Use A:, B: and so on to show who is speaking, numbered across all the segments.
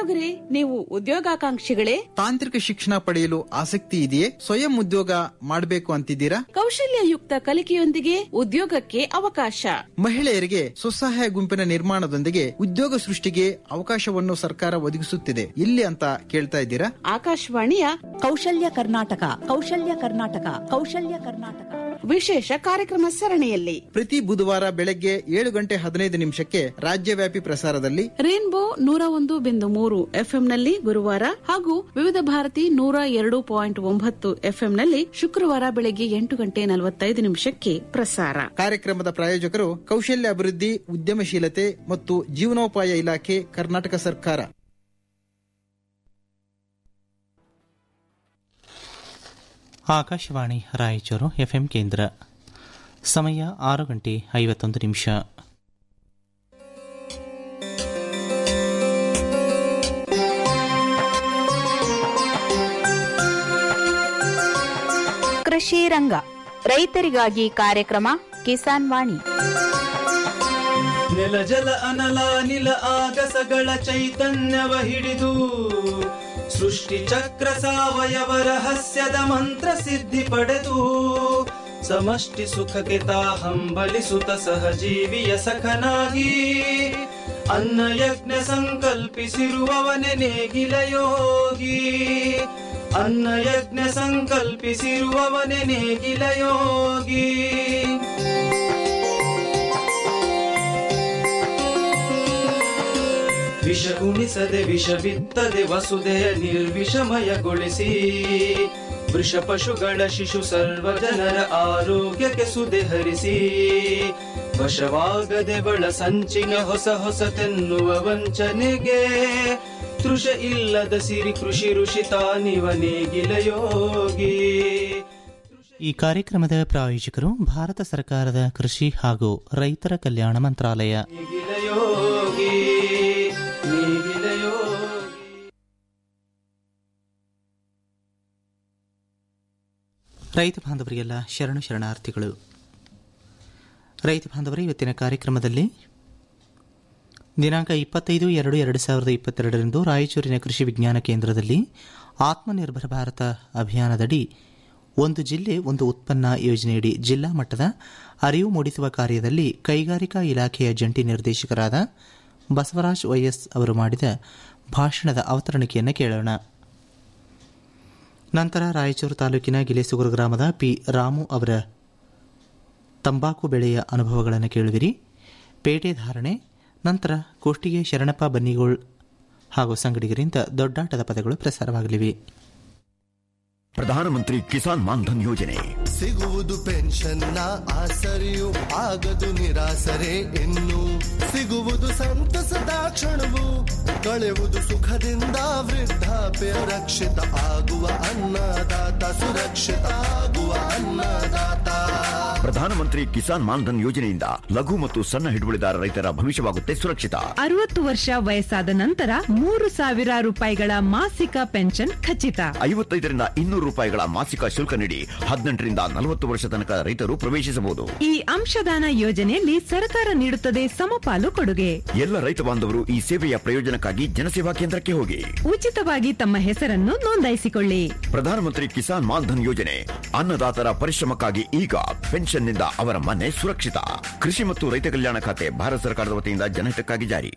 A: ಕೇಳುಗರೆ ನೀವು ಉದ್ಯೋಗಾಕಾಂಕ್ಷಿಗಳೇ
B: ತಾಂತ್ರಿಕ ಶಿಕ್ಷಣ ಪಡೆಯಲು ಆಸಕ್ತಿ ಇದೆಯೇ ಸ್ವಯಂ ಉದ್ಯೋಗ ಮಾಡಬೇಕು ಅಂತಿದ್ದೀರಾ
A: ಕೌಶಲ್ಯಯುಕ್ತ ಕಲಿಕೆಯೊಂದಿಗೆ ಉದ್ಯೋಗಕ್ಕೆ ಅವಕಾಶ
B: ಮಹಿಳೆಯರಿಗೆ ಸ್ವಸಹಾಯ ಗುಂಪಿನ ನಿರ್ಮಾಣದೊಂದಿಗೆ ಉದ್ಯೋಗ ಸೃಷ್ಟಿಗೆ ಅವಕಾಶವನ್ನು ಸರ್ಕಾರ ಒದಗಿಸುತ್ತಿದೆ ಎಲ್ಲಿ ಅಂತ ಕೇಳ್ತಾ ಇದ್ದೀರಾ
A: ಆಕಾಶವಾಣಿಯ
C: ಕೌಶಲ್ಯ ಕರ್ನಾಟಕ ಕೌಶಲ್ಯ ಕರ್ನಾಟಕ ಕೌಶಲ್ಯ ಕರ್ನಾಟಕ
A: ವಿಶೇಷ ಕಾರ್ಯಕ್ರಮ ಸರಣಿಯಲ್ಲಿ
B: ಪ್ರತಿ ಬುಧವಾರ ಬೆಳಗ್ಗೆ ಏಳು ಗಂಟೆ ಹದಿನೈದು ನಿಮಿಷಕ್ಕೆ ರಾಜ್ಯವ್ಯಾಪಿ ಪ್ರಸಾರದಲ್ಲಿ
A: ರೇನ್ಬೋ ನೂರ ಒಂದು ಬಿಂದು ಮೂರು ಎಫ್ಎಂನಲ್ಲಿ ಗುರುವಾರ ಹಾಗೂ ವಿವಿಧ ಭಾರತಿ ನೂರ ಎರಡು ಪಾಯಿಂಟ್ ಒಂಬತ್ತು ಎಫ್ಎಂನಲ್ಲಿ ಶುಕ್ರವಾರ ಬೆಳಗ್ಗೆ ಎಂಟು ಗಂಟೆ ನಲವತ್ತೈದು ನಿಮಿಷಕ್ಕೆ ಪ್ರಸಾರ
B: ಕಾರ್ಯಕ್ರಮದ ಪ್ರಾಯೋಜಕರು ಕೌಶಲ್ಯ ಅಭಿವೃದ್ಧಿ ಉದ್ಯಮಶೀಲತೆ ಮತ್ತು ಜೀವನೋಪಾಯ ಇಲಾಖೆ ಕರ್ನಾಟಕ ಸರ್ಕಾರ
D: ಆಕಾಶವಾಣಿ ರಾಯಚೂರು ಎಫ್ಎಂ ಕೇಂದ್ರ ಸಮಯ ಆರು ಗಂಟೆ ಐವತ್ತೊಂದು ನಿಮಿಷ
E: ಕೃಷಿ ರಂಗ ರೈತರಿಗಾಗಿ ಕಾರ್ಯಕ್ರಮ ಕಿಸಾನ್ ವಾಣಿ
F: ನೆಲ ಜಲ ಅನಲ ನಿಲ ಆಗಸಗಳ ಚೈತನ್ಯವ ಹಿಡಿದು ಸೃಷ್ಟಿ ಚಕ್ರ ಸಾವಯವ ರಹಸ್ಯದ ಮಂತ್ರ ಸಿದ್ಧಿ ಪಡೆದು ಸಮಷ್ಟಿ ಸುಖಕ್ಕೆ ತಾ ಹಂಬಲಿಸುತ್ತ ಸಹಜೀವಿಯ ಸಖನಾಗಿ ಅನ್ನ ಯಜ್ಞ ಸಂಕಲ್ಪಿಸಿರುವವನೆ ನೇಗಿಲ ಯೋಗಿ ಅನ್ನ ಯಜ್ಞ ಸಂಕಲ್ಪಿಸಿರುವವನೆ ನೇಗಿಲ ಯೋಗಿ ವಿಷ ಉಣಿಸದೆ ವಿಷ ಬಿತ್ತದೆ ವಸುದೆಯ ನಿರ್ವಿಷಮಯಗೊಳಿಸಿ ವೃಷ ಪಶುಗಳ ಶಿಶು ಸರ್ವ ಜನರ ಆರೋಗ್ಯಕ್ಕೆ ಸುದೆ ಹರಿಸಿ ವಶವಾಗದೆ ಬಳ ಸಂಚಿನ ಹೊಸ ಹೊಸತೆನ್ನುವ ವಂಚನೆಗೆ ತೃಷ ಇಲ್ಲದ ಸಿರಿ ಕೃಷಿ ಋಷಿ ತಾನಿವ ನೇಗಿಲ ಯೋಗಿ
D: ಈ ಕಾರ್ಯಕ್ರಮದ ಪ್ರಾಯೋಜಕರು ಭಾರತ ಸರ್ಕಾರದ ಕೃಷಿ ಹಾಗೂ ರೈತರ ಕಲ್ಯಾಣ ಮಂತ್ರಾಲಯ
F: ನೇಗಿಲ ಯೋಗಿ ನೇಗಿಲ ಯೋಗಿ
D: ರೈತ ಬಾಂಧವರಿಗೆಲ್ಲ ಶರಣು ಶರಣಾರ್ಥಿಗಳು ರೈತ ಬಾಂಧವರೇ ಇವತ್ತಿನ ಕಾರ್ಯಕ್ರಮದಲ್ಲಿ ದಿನಾಂಕ ಇಪ್ಪತ್ತೈದು ಎರಡು ಎರಡು ಸಾವಿರದ ಇಪ್ಪತ್ತೆರಡರಂದು ರಾಯಚೂರಿನ ಕೃಷಿ ವಿಜ್ಞಾನ ಕೇಂದ್ರದಲ್ಲಿ ಆತ್ಮನಿರ್ಭರ ಭಾರತ ಅಭಿಯಾನದಡಿ ಒಂದು ಜಿಲ್ಲೆ ಒಂದು ಉತ್ಪನ್ನ ಯೋಜನೆಯಡಿ ಜಿಲ್ಲಾ ಮಟ್ಟದ ಅರಿವು ಮೂಡಿಸುವ ಕಾರ್ಯದಲ್ಲಿ ಕೈಗಾರಿಕಾ ಇಲಾಖೆಯ ಜಂಟಿ ನಿರ್ದೇಶಕರಾದ ಬಸವರಾಜ್ ವೈಎಸ್ ಅವರು ಮಾಡಿದ ಭಾಷಣದ ಅವತರಣಿಕೆಯನ್ನು ಕೇಳೋಣ ನಂತರ ರಾಯಚೂರು ತಾಲೂಕಿನ ಗಿಲೇಸುಗುರು ಗ್ರಾಮದ ಪಿ ರಾಮು ಅವರ ತಂಬಾಕು ಬೆಳೆಯ ಅನುಭವಗಳನ್ನು ಕೇಳುವಿರಿ ಪೇಟೆ ಧಾರಣೆ ನಂತರ ಕೋಷ್ಟಿಗೆ ಶರಣಪ್ಪ ಬನ್ನಿಗೋಳ್ ಹಾಗೂ ಸಂಗಡಿಗರಿಂದ ದೊಡ್ಡಾಟದ ಪದಗಳು ಪ್ರಸಾರವಾಗಲಿವೆ
G: ಪ್ರಧಾನಮಂತ್ರಿ ಕಿಸಾನ್ ಮಾನ್ಧನ್ ಯೋಜನೆ
H: ಸಿಗುವುದು ಪೆನ್ಷನ್ನ ಆಸರೆಯು ಆಗದು ನಿರಾಸರೆ ಇನ್ನು ಸಿಗುವುದು ಸಂತಸದ ಕ್ಷಣವು ಕಳೆಯುವುದು ಸುಖದಿಂದ ವೃದ್ಧಾಪ್ಯ ರಕ್ಷಿತ ಆಗುವ ಅನ್ನದಾತ ಸುರಕ್ಷಿತ ಆಗುವ ಅನ್ನದಾತ
G: ಪ್ರಧಾನಮಂತ್ರಿ ಕಿಸಾನ್ ಮಾನ್ಧನ್ ಯೋಜನೆಯಿಂದ ಲಘು ಮತ್ತು ಸಣ್ಣ ಹಿಡುವಳಿದಾರ ರೈತರ ಭವಿಷ್ಯವಾಗುತ್ತೆ ಸುರಕ್ಷಿತ
I: ಅರವತ್ತು ವರ್ಷ ವಯಸ್ಸಾದ ನಂತರ ಮೂರು ಸಾವಿರ ರೂಪಾಯಿಗಳ ಮಾಸಿಕ ಪೆನ್ಷನ್ ಖಚಿತ
G: ಐವತ್ತೈದರಿಂದ ಇನ್ನೂರು ರೂಪಾಯಿಗಳ ಮಾಸಿಕ ಶುಲ್ಕ ನೀಡಿ ಹದಿನೆಂಟರಿಂದ ನಲವತ್ತು ವರ್ಷ ತನಕ ರೈತರು ಪ್ರವೇಶಿಸಬಹುದು
I: ಈ ಅಂಶದಾನ ಯೋಜನೆಯಲ್ಲಿ ಸರ್ಕಾರ ನೀಡುತ್ತದೆ ಸಮಪಾಲು ಕೊಡುಗೆ
G: ಎಲ್ಲ ರೈತ ಬಾಂಧವರು ಈ ಸೇವೆಯ ಪ್ರಯೋಜನಕ್ಕಾಗಿ ಜನಸೇವಾ ಕೇಂದ್ರಕ್ಕೆ ಹೋಗಿ
I: ಉಚಿತವಾಗಿ ತಮ್ಮ ಹೆಸರನ್ನು ನೋಂದಾಯಿಸಿಕೊಳ್ಳಿ
G: ಪ್ರಧಾನಮಂತ್ರಿ ಕಿಸಾನ್ ಮಾನ್ಧನ್ ಯೋಜನೆ ಅನ್ನದಾತರ ಪರಿಶ್ರಮಕ್ಕಾಗಿ ಈಗ ಪೆನ್ಷನ್ನಿಂದ ಅವರ ಮನೆ ಸುರಕ್ಷಿತ ಕೃಷಿ ಮತ್ತು ರೈತ ಕಲ್ಯಾಣ ಖಾತೆ ಭಾರತ ಸರ್ಕಾರದ ವತಿಯಿಂದ ಜನಹಿತಕ್ಕಾಗಿ ಜಾರಿ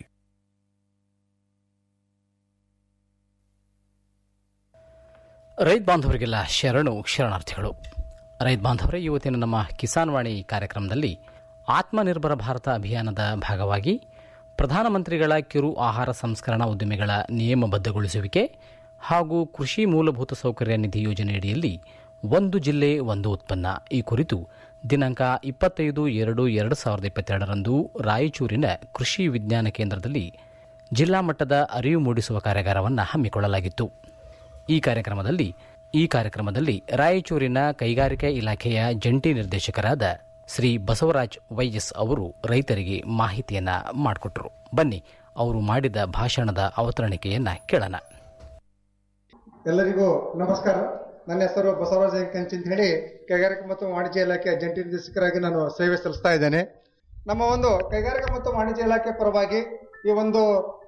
J: ರೈತ ಬಾಂಧವರಿಗೆಲ್ಲ ಶರಣು ಶರಣಾರ್ಥಿಗಳು ರೈತ ಬಾಂಧವರೇ ಇವತ್ತಿನ ನಮ್ಮ ಕಿಸಾನ್ ವಾಣಿ ಕಾರ್ಯಕ್ರಮದಲ್ಲಿ ಆತ್ಮನಿರ್ಭರ ಭಾರತ ಅಭಿಯಾನದ ಭಾಗವಾಗಿ ಪ್ರಧಾನಮಂತ್ರಿಗಳ ಕಿರು ಆಹಾರ ಸಂಸ್ಕರಣಾ ಉದ್ದಿಮೆಗಳ ನಿಯಮಬದ್ಧಗೊಳಿಸುವಿಕೆ ಹಾಗೂ ಕೃಷಿ ಮೂಲಭೂತ ಸೌಕರ್ಯ ನಿಧಿ ಯೋಜನೆಯಡಿಯಲ್ಲಿ ಒಂದು ಜಿಲ್ಲೆ ಒಂದು ಉತ್ಪನ್ನ ಈ ಕುರಿತು ದಿನಾಂಕ ಇಪ್ಪತ್ತೈದು ಎರಡು ಎರಡು ಸಾವಿರದ ಇಪ್ಪತ್ತೆರಡರಂದು ರಾಯಚೂರಿನ ಕೃಷಿ ವಿಜ್ಞಾನ ಕೇಂದ್ರದಲ್ಲಿ ಜಿಲ್ಲಾ ಮಟ್ಟದ ಅರಿವು ಮೂಡಿಸುವ ಕಾರ್ಯಾಗಾರವನ್ನು ಹಮ್ಮಿಕೊಳ್ಳಲಾಗಿತ್ತು ಈ ಕಾರ್ಯಕ್ರಮದಲ್ಲಿ ಈ ಕಾರ್ಯಕ್ರಮದಲ್ಲಿ ರಾಯಚೂರಿನ ಕೈಗಾರಿಕಾ ಇಲಾಖೆಯ ಜಂಟಿ ನಿರ್ದೇಶಕರಾದ ಶ್ರೀ ಬಸವರಾಜ್ ವೈಎಸ್ ಅವರು ರೈತರಿಗೆ ಮಾಹಿತಿಯನ್ನ ಮಾಡಿಕೊಟ್ರು ಬನ್ನಿ ಅವರು ಮಾಡಿದ ಭಾಷಣದ ಅವತರಣಿಕೆಯನ್ನ ಕೇಳೋಣ
K: ಎಲ್ಲರಿಗೂ ನಮಸ್ಕಾರ ನನ್ನ ಹೆಸರು ಬಸವರಾಜ ಕಂಚಿ ಅಂತ ಹೇಳಿ ಕೈಗಾರಿಕಾ ಮತ್ತು ವಾಣಿಜ್ಯ ಇಲಾಖೆಯ ಜಂಟಿ ನಿರ್ದೇಶಕರಾಗಿ ನಾನು ಸೇವೆ ಸಲ್ಲಿಸ್ತಾ ಇದ್ದೇನೆ ನಮ್ಮ ಒಂದು ಕೈಗಾರಿಕಾ ಮತ್ತು ವಾಣಿಜ್ಯ ಇಲಾಖೆ ಪರವಾಗಿ ಈ ಒಂದು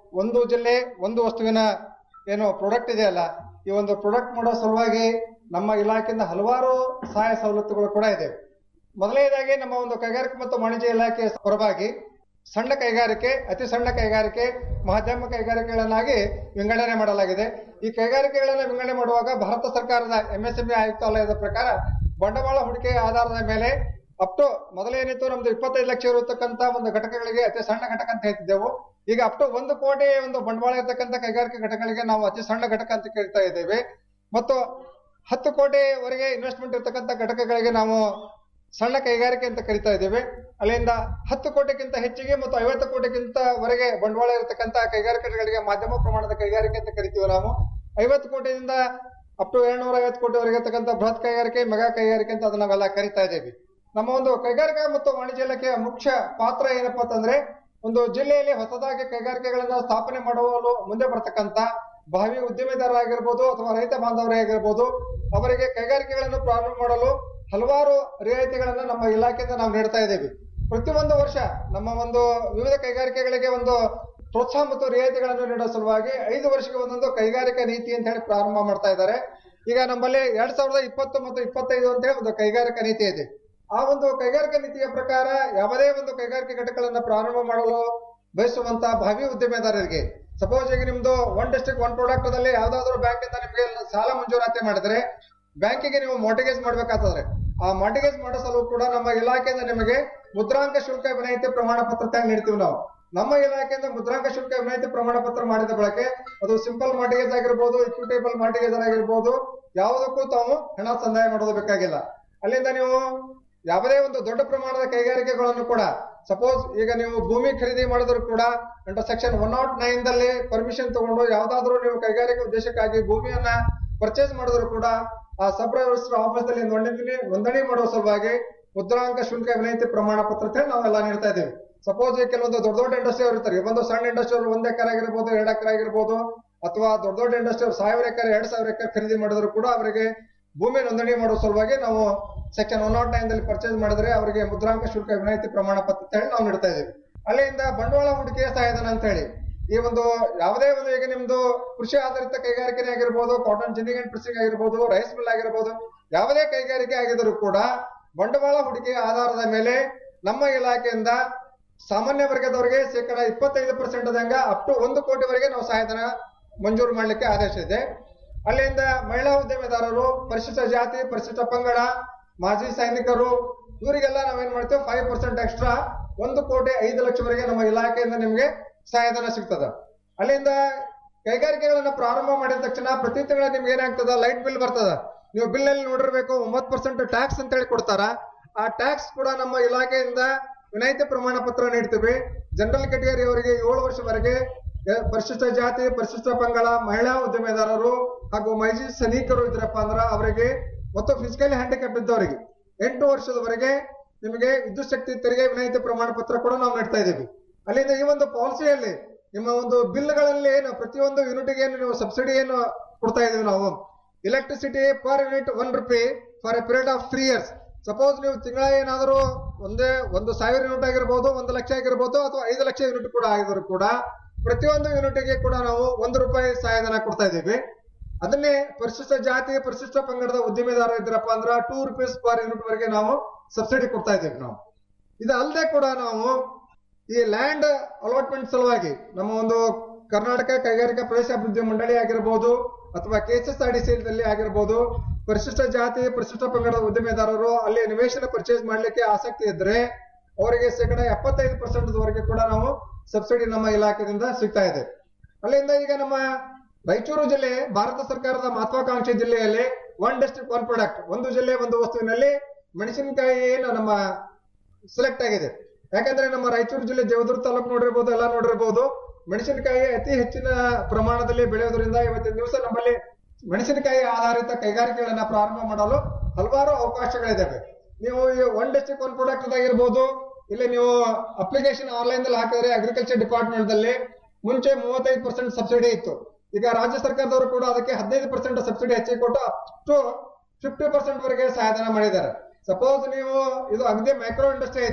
K: ಒಂದು ಜಿಲ್ಲೆ ಒಂದು ವಸ್ತುವಿನ ಏನು ಪ್ರಾಡಕ್ಟ್ ಇದೆಯಲ್ಲ ಈ ಒಂದು ಪ್ರಾಡಕ್ಟ್ ಮಾಡೋ ಸಲುವಾಗಿ ನಮ್ಮ ಇಲಾಖೆಯಿಂದ ಹಲವಾರು ಸಹಾಯ ಸವಲತ್ತುಗಳು ಕೂಡ ಇದೆ ಮೊದಲನೇದಾಗಿ ನಮ್ಮ ಒಂದು ಕೈಗಾರಿಕೆ ಮತ್ತು ವಾಣಿಜ್ಯ ಇಲಾಖೆಯ ಪರವಾಗಿ ಸಣ್ಣ ಕೈಗಾರಿಕೆ ಅತಿ ಸಣ್ಣ ಕೈಗಾರಿಕೆ ಮಧ್ಯಮ ಕೈಗಾರಿಕೆಗಳನ್ನಾಗಿ ವಿಂಗಡಣೆ ಮಾಡಲಾಗಿದೆ ಈ ಕೈಗಾರಿಕೆಗಳನ್ನು ವಿಂಗಡಣೆ ಮಾಡುವಾಗ ಭಾರತ ಸರ್ಕಾರದ ಎಂಎಸ್ಎಂಇ ಆಯುಕ್ತಾಲಯದ ಪ್ರಕಾರ ಬಂಡವಾಳ ಹೂಡಿಕೆ ಆಧಾರದ ಮೇಲೆ ಅಪ್ ಟು ಮೊದಲೇನಿತ್ತು ನಮ್ದು ಇಪ್ಪತ್ತೈದು ಲಕ್ಷ ಇರತಕ್ಕಂತ ಒಂದು ಘಟಕಗಳಿಗೆ ಅತಿ ಸಣ್ಣ ಘಟಕ ಅಂತ ಹೇಳ್ತಿದ್ದೆವು ಈಗ ಅಪ್ ಟು ಒಂದು ಕೋಟಿ ಒಂದು ಬಂಡವಾಳ ಇರತಕ್ಕಂತ ಕೈಗಾರಿಕೆ ಘಟಕಗಳಿಗೆ ನಾವು ಅತಿ ಸಣ್ಣ ಘಟಕ ಅಂತ ಕೇಳ್ತಾ ಇದ್ದೇವೆ ಮತ್ತು ಹತ್ತು ಕೋಟಿವರೆಗೆ ಇನ್ವೆಸ್ಟ್ಮೆಂಟ್ ಇರತಕ್ಕಂತ ಘಟಕಗಳಿಗೆ ನಾವು ಸಣ್ಣ ಕೈಗಾರಿಕೆ ಅಂತ ಕರಿತಾ ಇದ್ದೇವೆ ಅಲ್ಲಿಂದ ಹತ್ತು ಕೋಟಿಗಿಂತ ಹೆಚ್ಚಿಗೆ ಮತ್ತು ಐವತ್ತು ಕೋಟಿಗಿಂತ ವರೆಗೆ ಬಂಡವಾಳ ಇರತಕ್ಕಂತ ಕೈಗಾರಿಕೆಗಳಿಗೆ ಮಾಧ್ಯಮ ಪ್ರಮಾಣದ ಕೈಗಾರಿಕೆ ಅಂತ ಕರಿತೀವಿ ನಾವು ಐವತ್ತು ಕೋಟಿಯಿಂದ ಅಪ್ ಟು ಏಳ್ನೂರ ಐವತ್ತು ಕೋಟಿವರೆಗೆ ಇರತಕ್ಕಂತ ಬೃಹತ್ ಕೈಗಾರಿಕೆ ಮೆಗಾ ಕೈಗಾರಿಕೆ ಅಂತ ಅದನ್ನ ನಾವೆಲ್ಲ ಕರಿತಾ ಇದ್ದೇವೆ ನಮ್ಮ ಒಂದು ಕೈಗಾರಿಕಾ ಮತ್ತು ವಾಣಿಜ್ಯ ಇಲಾಖೆಯ ಮುಖ್ಯ ಪಾತ್ರ ಏನಪ್ಪಾ ಅಂತಂದ್ರೆ ಒಂದು ಜಿಲ್ಲೆಯಲ್ಲಿ ಹೊಸದಾಗಿ ಕೈಗಾರಿಕೆಗಳನ್ನ ಸ್ಥಾಪನೆ ಮಾಡುವಲು ಮುಂದೆ ಬರ್ತಕ್ಕಂತ ಭಾವಿ ಉದ್ಯಮಿದಾರರಾಗಿರ್ಬೋದು ಅಥವಾ ರೈತ ಬಾಂಧವರೇ ಆಗಿರ್ಬೋದು ಅವರಿಗೆ ಕೈಗಾರಿಕೆಗಳನ್ನು ಪ್ರಾರಂಭ ಮಾಡಲು ಹಲವಾರು ರಿಯಾಯಿತಿಗಳನ್ನ ನಮ್ಮ ಇಲಾಖೆಯಿಂದ ನಾವು ನೀಡ್ತಾ ಇದ್ದೇವೆ ಪ್ರತಿಯೊಂದು ವರ್ಷ ನಮ್ಮ ಒಂದು ವಿವಿಧ ಕೈಗಾರಿಕೆಗಳಿಗೆ ಒಂದು ಪ್ರೋತ್ಸಾಹ ಮತ್ತು ರಿಯಾಯಿತಿಗಳನ್ನು ನೀಡೋ ಸಲುವಾಗಿ ಐದು ವರ್ಷಕ್ಕೆ ಒಂದೊಂದು ಕೈಗಾರಿಕಾ ನೀತಿ ಅಂತ ಹೇಳಿ ಪ್ರಾರಂಭ ಮಾಡ್ತಾ ಇದ್ದಾರೆ ಈಗ ನಮ್ಮಲ್ಲಿ ಎರಡ್ ಸಾವಿರದ ಇಪ್ಪತ್ತು ಮತ್ತು ಇಪ್ಪತ್ತೈದು ಅಂತ ಹೇಳಿ ಒಂದು ಕೈಗಾರಿಕಾ ನೀತಿ ಇದೆ ಆ ಒಂದು ಕೈಗಾರಿಕಾ ನೀತಿಯ ಪ್ರಕಾರ ಯಾವುದೇ ಒಂದು ಕೈಗಾರಿಕೆ ಘಟಕಗಳನ್ನ ಪ್ರಾರಂಭ ಮಾಡಲು ಬಯಸುವಂತ ಭಾವಿ ಉದ್ಯಮಿದಾರರಿಗೆ ಸಪೋಸ್ ಈಗ ನಿಮ್ದು ಒನ್ ಡಿಸ್ಟ್ರಿಕ್ಟ್ ಒನ್ ಪ್ರಾಡಕ್ಟ್ ದಲ್ಲಿ ಯಾವ್ದಾದ್ರು ಬ್ಯಾಂಕ್ ಇಂದ ನಿಮಗೆ ಸಾಲ ಮಂಜೂರಾತಿ ಮಾಡಿದ್ರೆ ಬ್ಯಾಂಕಿಗೆ ನೀವು ಮಾರ್ಟಿಗೇಜ್ ಮಾಡ್ಬೇಕಾಗ್ತದ್ರೆ ಆ ಮಾರ್ಟಿಗೇಜ್ ಮಾಡೋ ಸಲುವಾಗಿ ಕೂಡ ನಮ್ಮ ಇಲಾಖೆಯಿಂದ ನಿಮಗೆ ಮುದ್ರಾಂಕ ಶುಲ್ಕ ವಿನಾಯಿತಿ ಪ್ರಮಾಣ ಪತ್ರ ತಂದು ನೀಡ್ತೀವಿ ನಾವು ನಮ್ಮ ಇಲಾಖೆಯಿಂದ ಮುದ್ರಾಂಕ ಶುಲ್ಕ ವಿನಾಯಿತಿ ಪ್ರಮಾಣ ಪತ್ರ ಮಾಡಿದ ಬಳಕೆ ಅದು ಸಿಂಪಲ್ ಮಾರ್ಟಿಗೇಜ್ ಆಗಿರ್ಬೋದು ಇಕ್ವಿಟೇಬಲ್ ಮಾರ್ಟಿಗೇಜ್ ಆಗಿರ್ಬೋದು ಯಾವುದಕ್ಕೂ ತಾವು ಹಣ ಸಂದಾಯ ಮಾಡೋದು ಬೇಕಾಗಿಲ್ಲ ಅಲ್ಲಿಂದ ನೀವು ಯಾವುದೇ ಒಂದು ದೊಡ್ಡ ಪ್ರಮಾಣದ ಕೈಗಾರಿಕೆಗಳನ್ನು ಕೂಡ ಸಪೋಸ್ ಈಗ ನೀವು ಭೂಮಿ ಖರೀದಿ ಮಾಡಿದ್ರು ಕೂಡ under section one not nine ದಲ್ಲಿ ಪರ್ಮಿಷನ್ ತಗೊಂಡು ಯಾವ್ದಾದ್ರು ನೀವು ಕೈಗಾರಿಕೆ ಉದ್ದೇಶಕ್ಕಾಗಿ ಭೂಮಿಯನ್ನ ಪರ್ಚೇಸ್ ಮಾಡಿದ್ರು ಕೂಡ ಆ ಸಬ್ ರಿಜಿಸ್ಟರ್ ಆಫೀಸ್ ದಲ್ಲಿ ನೋಂದಣಿ ನೋಂದಣಿ ಮಾಡುವ ಸಲುವಾಗಿ ಮುದ್ರಾಂಕ ಶುಲ್ಕ ವಿನಂತಿ ಪ್ರಮಾಣ ಪತ್ರ ಅಂತ ಹೇಳಿ ನಾವೆಲ್ಲ ನೀಡ್ತಾ ಇದ್ದೀವಿ ಸಪೋಸ್ ಕೆಲವೊಂದು ದೊಡ್ಡ ದೊಡ್ಡ ಇಂಡಸ್ಟ್ರಿ ಅವ್ರು ಇರ್ತಾರೆ ಒಂದು ಸಣ್ಣ ಇಂಡಸ್ಟ್ರಿ ಅವ್ರು ಒಂದ್ ಎಕರೆ ಆಗಿರ್ಬೋದು ಎರಡು ಎಕರೆ ಆಗಿರ್ಬೋದು ಅಥವಾ ದೊಡ್ಡ ದೊಡ್ಡ ಇಂಡಸ್ಟ್ರಿ ಅವ್ರು ಸಾವಿರ ಎಕರೆ ಎರಡ್ ಸಾವಿರ ಎಕರೆ ಖರೀದಿ ಮಾಡಿದ್ರು ಕೂಡ ಅವರಿಗೆ ಭೂಮಿ ನೋಂದಣಿ ಮಾಡುವ ಸಲುವಾಗಿ ನಾವು ಸೆಕ್ಷನ್ ಒನ್ ನಾಟ್ ನೈನ್ ದಲ್ಲಿ ಪರ್ಚೇಸ್ ಮಾಡಿದ್ರೆ ಅವರಿಗೆ ಮುದ್ರಾಂಕ ಶುಲ್ಕ ವಿನಾಯಿತಿ ಪ್ರಮಾಣ ಪತ್ರ ಅಂತ ಹೇಳಿ ನಾವು ನೀಡ್ತಾ ಇದ್ದೀವಿ ಅಲ್ಲಿಂದ ಬಂಡವಾಳ ಹೂಡಿಕೆಯ ಸಹಾಯಧನ ಅಂತ ಹೇಳಿ ಈ ಒಂದು ಯಾವುದೇ ಒಂದು ಈಗ ನಿಮ್ದು ಕೃಷಿ ಆಧಾರಿತ ಕೈಗಾರಿಕೆ ಆಗಿರ್ಬೋದು ಕಾಟನ್ ಜಿನ್ನಿಂಗ್ ಅಂಡ್ ಪ್ರೆಸಿಂಗ್ ಆಗಿರ್ಬೋದು ರೈಸ್ ಮಿಲ್ ಆಗಿರ್ಬೋದು ಯಾವುದೇ ಕೈಗಾರಿಕೆ ಆಗಿದ್ರು ಕೂಡ ಬಂಡವಾಳ ಹೂಡಿಕೆಯ ಆಧಾರದ ಮೇಲೆ ನಮ್ಮ ಇಲಾಖೆಯಿಂದ ಸಾಮಾನ್ಯ ವರ್ಗದವರಿಗೆ ಶೇಕಡ ಇಪ್ಪತ್ತೈದು ಪರ್ಸೆಂಟ್ ದಂಗ ಅಪ್ ಟು ಒಂದು ಕೋಟಿವರೆಗೆ ನಾವು ಸಹಾಯಧನ ಮಂಜೂರು ಮಾಡಲಿಕ್ಕೆ ಆದೇಶ ಇದೆ ಅಲ್ಲಿಂದ ಮಹಿಳಾ ಉದ್ಯಮಿದಾರರು ಪರಿಶಿಷ್ಟ ಜಾತಿ ಪರಿಶಿಷ್ಟ ಪಂಗಡ ಮಾಜಿ ಸೈನಿಕರು ಇವರಿಗೆಲ್ಲ ನಾವೇನ್ ಮಾಡ್ತೇವೆ ಫೈವ್ ಪರ್ಸೆಂಟ್ ಎಕ್ಸ್ಟ್ರಾ ಒಂದು ಕೋಟಿ ಐದು ಲಕ್ಷವರೆಗೆ ನಮ್ಮ ಇಲಾಖೆಯಿಂದ ನಿಮ್ಗೆ ಸಹಾಯಧನ ಸಿಗ್ತದ ಅಲ್ಲಿಂದ ಕೈಗಾರಿಕೆಗಳನ್ನ ಪ್ರಾರಂಭ ಮಾಡಿದ ತಕ್ಷಣ ಪ್ರತಿ ತಿಂಗಳ ನಿಮ್ಗೆ ಏನಾಗ್ತದ ಲೈಟ್ ಬಿಲ್ ಬರ್ತದ ನೀವು ಬಿಲ್ ಅಲ್ಲಿ ನೋಡಿರ್ಬೇಕು ಒಂಬತ್ತು ಪರ್ಸೆಂಟ್ ಟ್ಯಾಕ್ಸ್ ಅಂತ ಹೇಳಿ ಕೊಡ್ತಾರ ಆ ಟ್ಯಾಕ್ಸ್ ಕೂಡ ನಮ್ಮ ಇಲಾಖೆಯಿಂದ ವಿನಾಯಿತಿ ಪ್ರಮಾಣ ಪತ್ರ ನೀಡ್ತೀವಿ ಜನರಲ್ ಕೆಟಗರಿ ಅವರಿಗೆ ಏಳು ವರ್ಷವರೆಗೆ ಎ- ಪರಿಶಿಷ್ಟ ಜಾತಿ ಪರಿಶಿಷ್ಟ ಪಂಗಡ ಮಹಿಳಾ ಉದ್ಯಮಿದಾರರು ಹಾಗೂ ಮೈಜಿ ಸೈನಿಕರು ಇದ್ರಪ್ಪ ಅಂದ್ರ ಅವರಿಗೆ ಮತ್ತು ಫಿಸಿಕಲಿ ಹ್ಯಾಂಡಿಕ್ಯಾಪ್ ಇದ್ದವರಿಗೆ ಎಂಟು ವರ್ಷದವರೆಗೆ ನಿಮಗೆ ವಿದ್ಯುತ್ ಶಕ್ತಿ ತೆರಿಗೆ ವಿನಾಯಿತಿ ಪ್ರಮಾಣ ಪತ್ರ ಕೂಡ ನಾವು ನೀಡ್ತಾ ಇದ್ದೀವಿ ಅಲ್ಲಿಂದ ಈ ಒಂದು ಪಾಲಿಸಿಯಲ್ಲಿ ನಿಮ್ಮ ಒಂದು ಬಿಲ್ಗಳಲ್ಲಿ ಏನು ಪ್ರತಿಯೊಂದು ಯೂನಿಟ್ಗೆ ಏನು ನೀವು ಸಬ್ಸಿಡಿ ಏನು ಕೊಡ್ತಾ ಇದೀವಿ ನಾವು electricity per unit one rupee for a period of three years suppose ನೀವು ತಿಂಗಳ ಏನಾದರೂ ಒಂದೇ ಒಂದು ಸಾವಿರ ಯೂನಿಟ್ ಆಗಿರ್ಬೋದು ಒಂದು ಲಕ್ಷ ಆಗಿರ್ಬೋದು ಅಥವಾ ಐದು ಲಕ್ಷ ಯೂನಿಟ್ ಕೂಡ ಆಗಿದ್ರು ಕೂಡ ಪ್ರತಿಯೊಂದು ಯೂನಿಟ್ಗೆ ಕೂಡ ನಾವು ಒಂದು ರೂಪಾಯಿ ಸಹಾಯಧನ ಕೊಡ್ತಾ ಇದ್ದೀವಿ ಅದನ್ನೇ ಪರಿಶಿಷ್ಟ ಜಾತಿ ಪರಿಶಿಷ್ಟ ಪಂಗಡದ ಉದ್ಯಮಿದಾರ ಇದ್ರಪ್ಪ ಅಂದ್ರ ಟೂ ರುಪೀಸ್ ಪರ್ ಯೂನಿಟ್ ವರೆಗೆ ನಾವು ಸಬ್ಸಿಡಿ ಕೊಡ್ತಾ ಇದ್ದೀವಿ ನಾವು ಇದು ಅಲ್ಲದೆ ಕೂಡ ನಾವು ಈ ಲ್ಯಾಂಡ್ ಅಲಾಟ್ಮೆಂಟ್ ಸಲುವಾಗಿ ನಮ್ಮ ಒಂದು ಕರ್ನಾಟಕ ಕೈಗಾರಿಕಾ ಪ್ರದೇಶ ಅಭಿವೃದ್ಧಿ ಮಂಡಳಿ ಆಗಿರ್ಬೋದು ಅಥವಾ ಕೆಎಸ್ಎಸ್ ಆರ್ ಡಿ ದಲ್ಲಿ ಆಗಿರ್ಬೋದು ಪರಿಶಿಷ್ಟ ಜಾತಿ ಪರಿಶಿಷ್ಟ ಪಂಗಡದ ಉದ್ಯಮಿದಾರರು ಅಲ್ಲಿ ನಿವೇಶನ ಪರ್ಚೇಸ್ ಮಾಡ್ಲಿಕ್ಕೆ ಆಸಕ್ತಿ ಇದ್ರೆ ಅವರಿಗೆ ಶೇಕಡ ಎಪ್ಪತ್ತೈದು ಪರ್ಸೆಂಟ್ ವರೆಗೆ ಕೂಡ ನಾವು ಸಬ್ಸಿಡಿ ನಮ್ಮ ಇಲಾಖೆಯಿಂದ ಸಿಗ್ತಾ ಇದೆ ಅಲ್ಲಿಂದ ಈಗ ನಮ್ಮ ರಾಯಚೂರು ಜಿಲ್ಲೆ ಭಾರತ ಸರ್ಕಾರದ ಮಹತ್ವಾಕಾಂಕ್ಷಿ ಜಿಲ್ಲೆಯಲ್ಲಿ ಒನ್ ಡಿಸ್ಟ್ರಿಕ್ಟ್ ಒನ್ ಪ್ರಾಡಕ್ಟ್ ಒಂದು ಜಿಲ್ಲೆ ಒಂದು ವಸ್ತುವಿನಲ್ಲಿ ಮೆಣಸಿನಕಾಯಿ ಏನು ನಮ್ಮ ಸೆಲೆಕ್ಟ್ ಆಗಿದೆ ಯಾಕಂದ್ರೆ ನಮ್ಮ ರಾಯಚೂರು ಜಿಲ್ಲೆ ದೇವದುರ್ಗ ತಾಲೂಕು ನೋಡಿರ್ಬೋದು ಎಲ್ಲ ನೋಡಿರ್ಬೋದು ಮೆಣಸಿನಕಾಯಿ ಅತಿ ಹೆಚ್ಚಿನ ಪ್ರಮಾಣದಲ್ಲಿ ಬೆಳೆಯೋದ್ರಿಂದ ಇವತ್ತಿನ ದಿವಸ ನಮ್ಮಲ್ಲಿ ಮೆಣಸಿನಕಾಯಿ ಆಧಾರಿತ ಕೈಗಾರಿಕೆಗಳನ್ನ ಪ್ರಾರಂಭ ಮಾಡಲು ಹಲವಾರು ಅವಕಾಶಗಳಿದಾವೆ ನೀವು ಈ ಒನ್ ಡಿಸ್ಟ್ರಿಕ್ಟ್ ಒನ್ ಪ್ರಾಡಕ್ಟ್ ಆಗಿರ್ಬೋದು ಇಲ್ಲಿ ನೀವು ಅಪ್ಲಿಕೇಶನ್ ಆನ್ಲೈನ್ ದಲ್ಲಿ ಹಾಕಿದ್ರೆ ಅಗ್ರಿಕಲ್ಚರ್ ಡಿಪಾರ್ಟ್ಮೆಂಟ್ ದಲ್ಲಿ ಮುಂಚೆ ಮೂವತ್ತೈದು ಪರ್ಸೆಂಟ್ ಸಬ್ಸಿಡಿ ಇತ್ತು ಈಗ ರಾಜ್ಯ ಸರ್ಕಾರದವರು ಕೂಡ ಅದಕ್ಕೆ ಹದಿನೈದು ಪರ್ಸೆಂಟ್ ಸಬ್ಸಿಡಿ ಹೆಚ್ಚಿಗೆ ಕೊಟ್ಟು ಅಪ್ ಟು ಫಿಫ್ಟಿ ಪರ್ಸೆಂಟ್ ವರೆಗೆ ಸಹಾಯಧನ ಮಾಡಿದ್ದಾರೆ ಸಪೋಸ್ ನೀವು ಇದು ಅಗದಿ ಮೈಕ್ರೋ ಇಂಡಸ್ಟ್ರಿ ಆಯ್ತು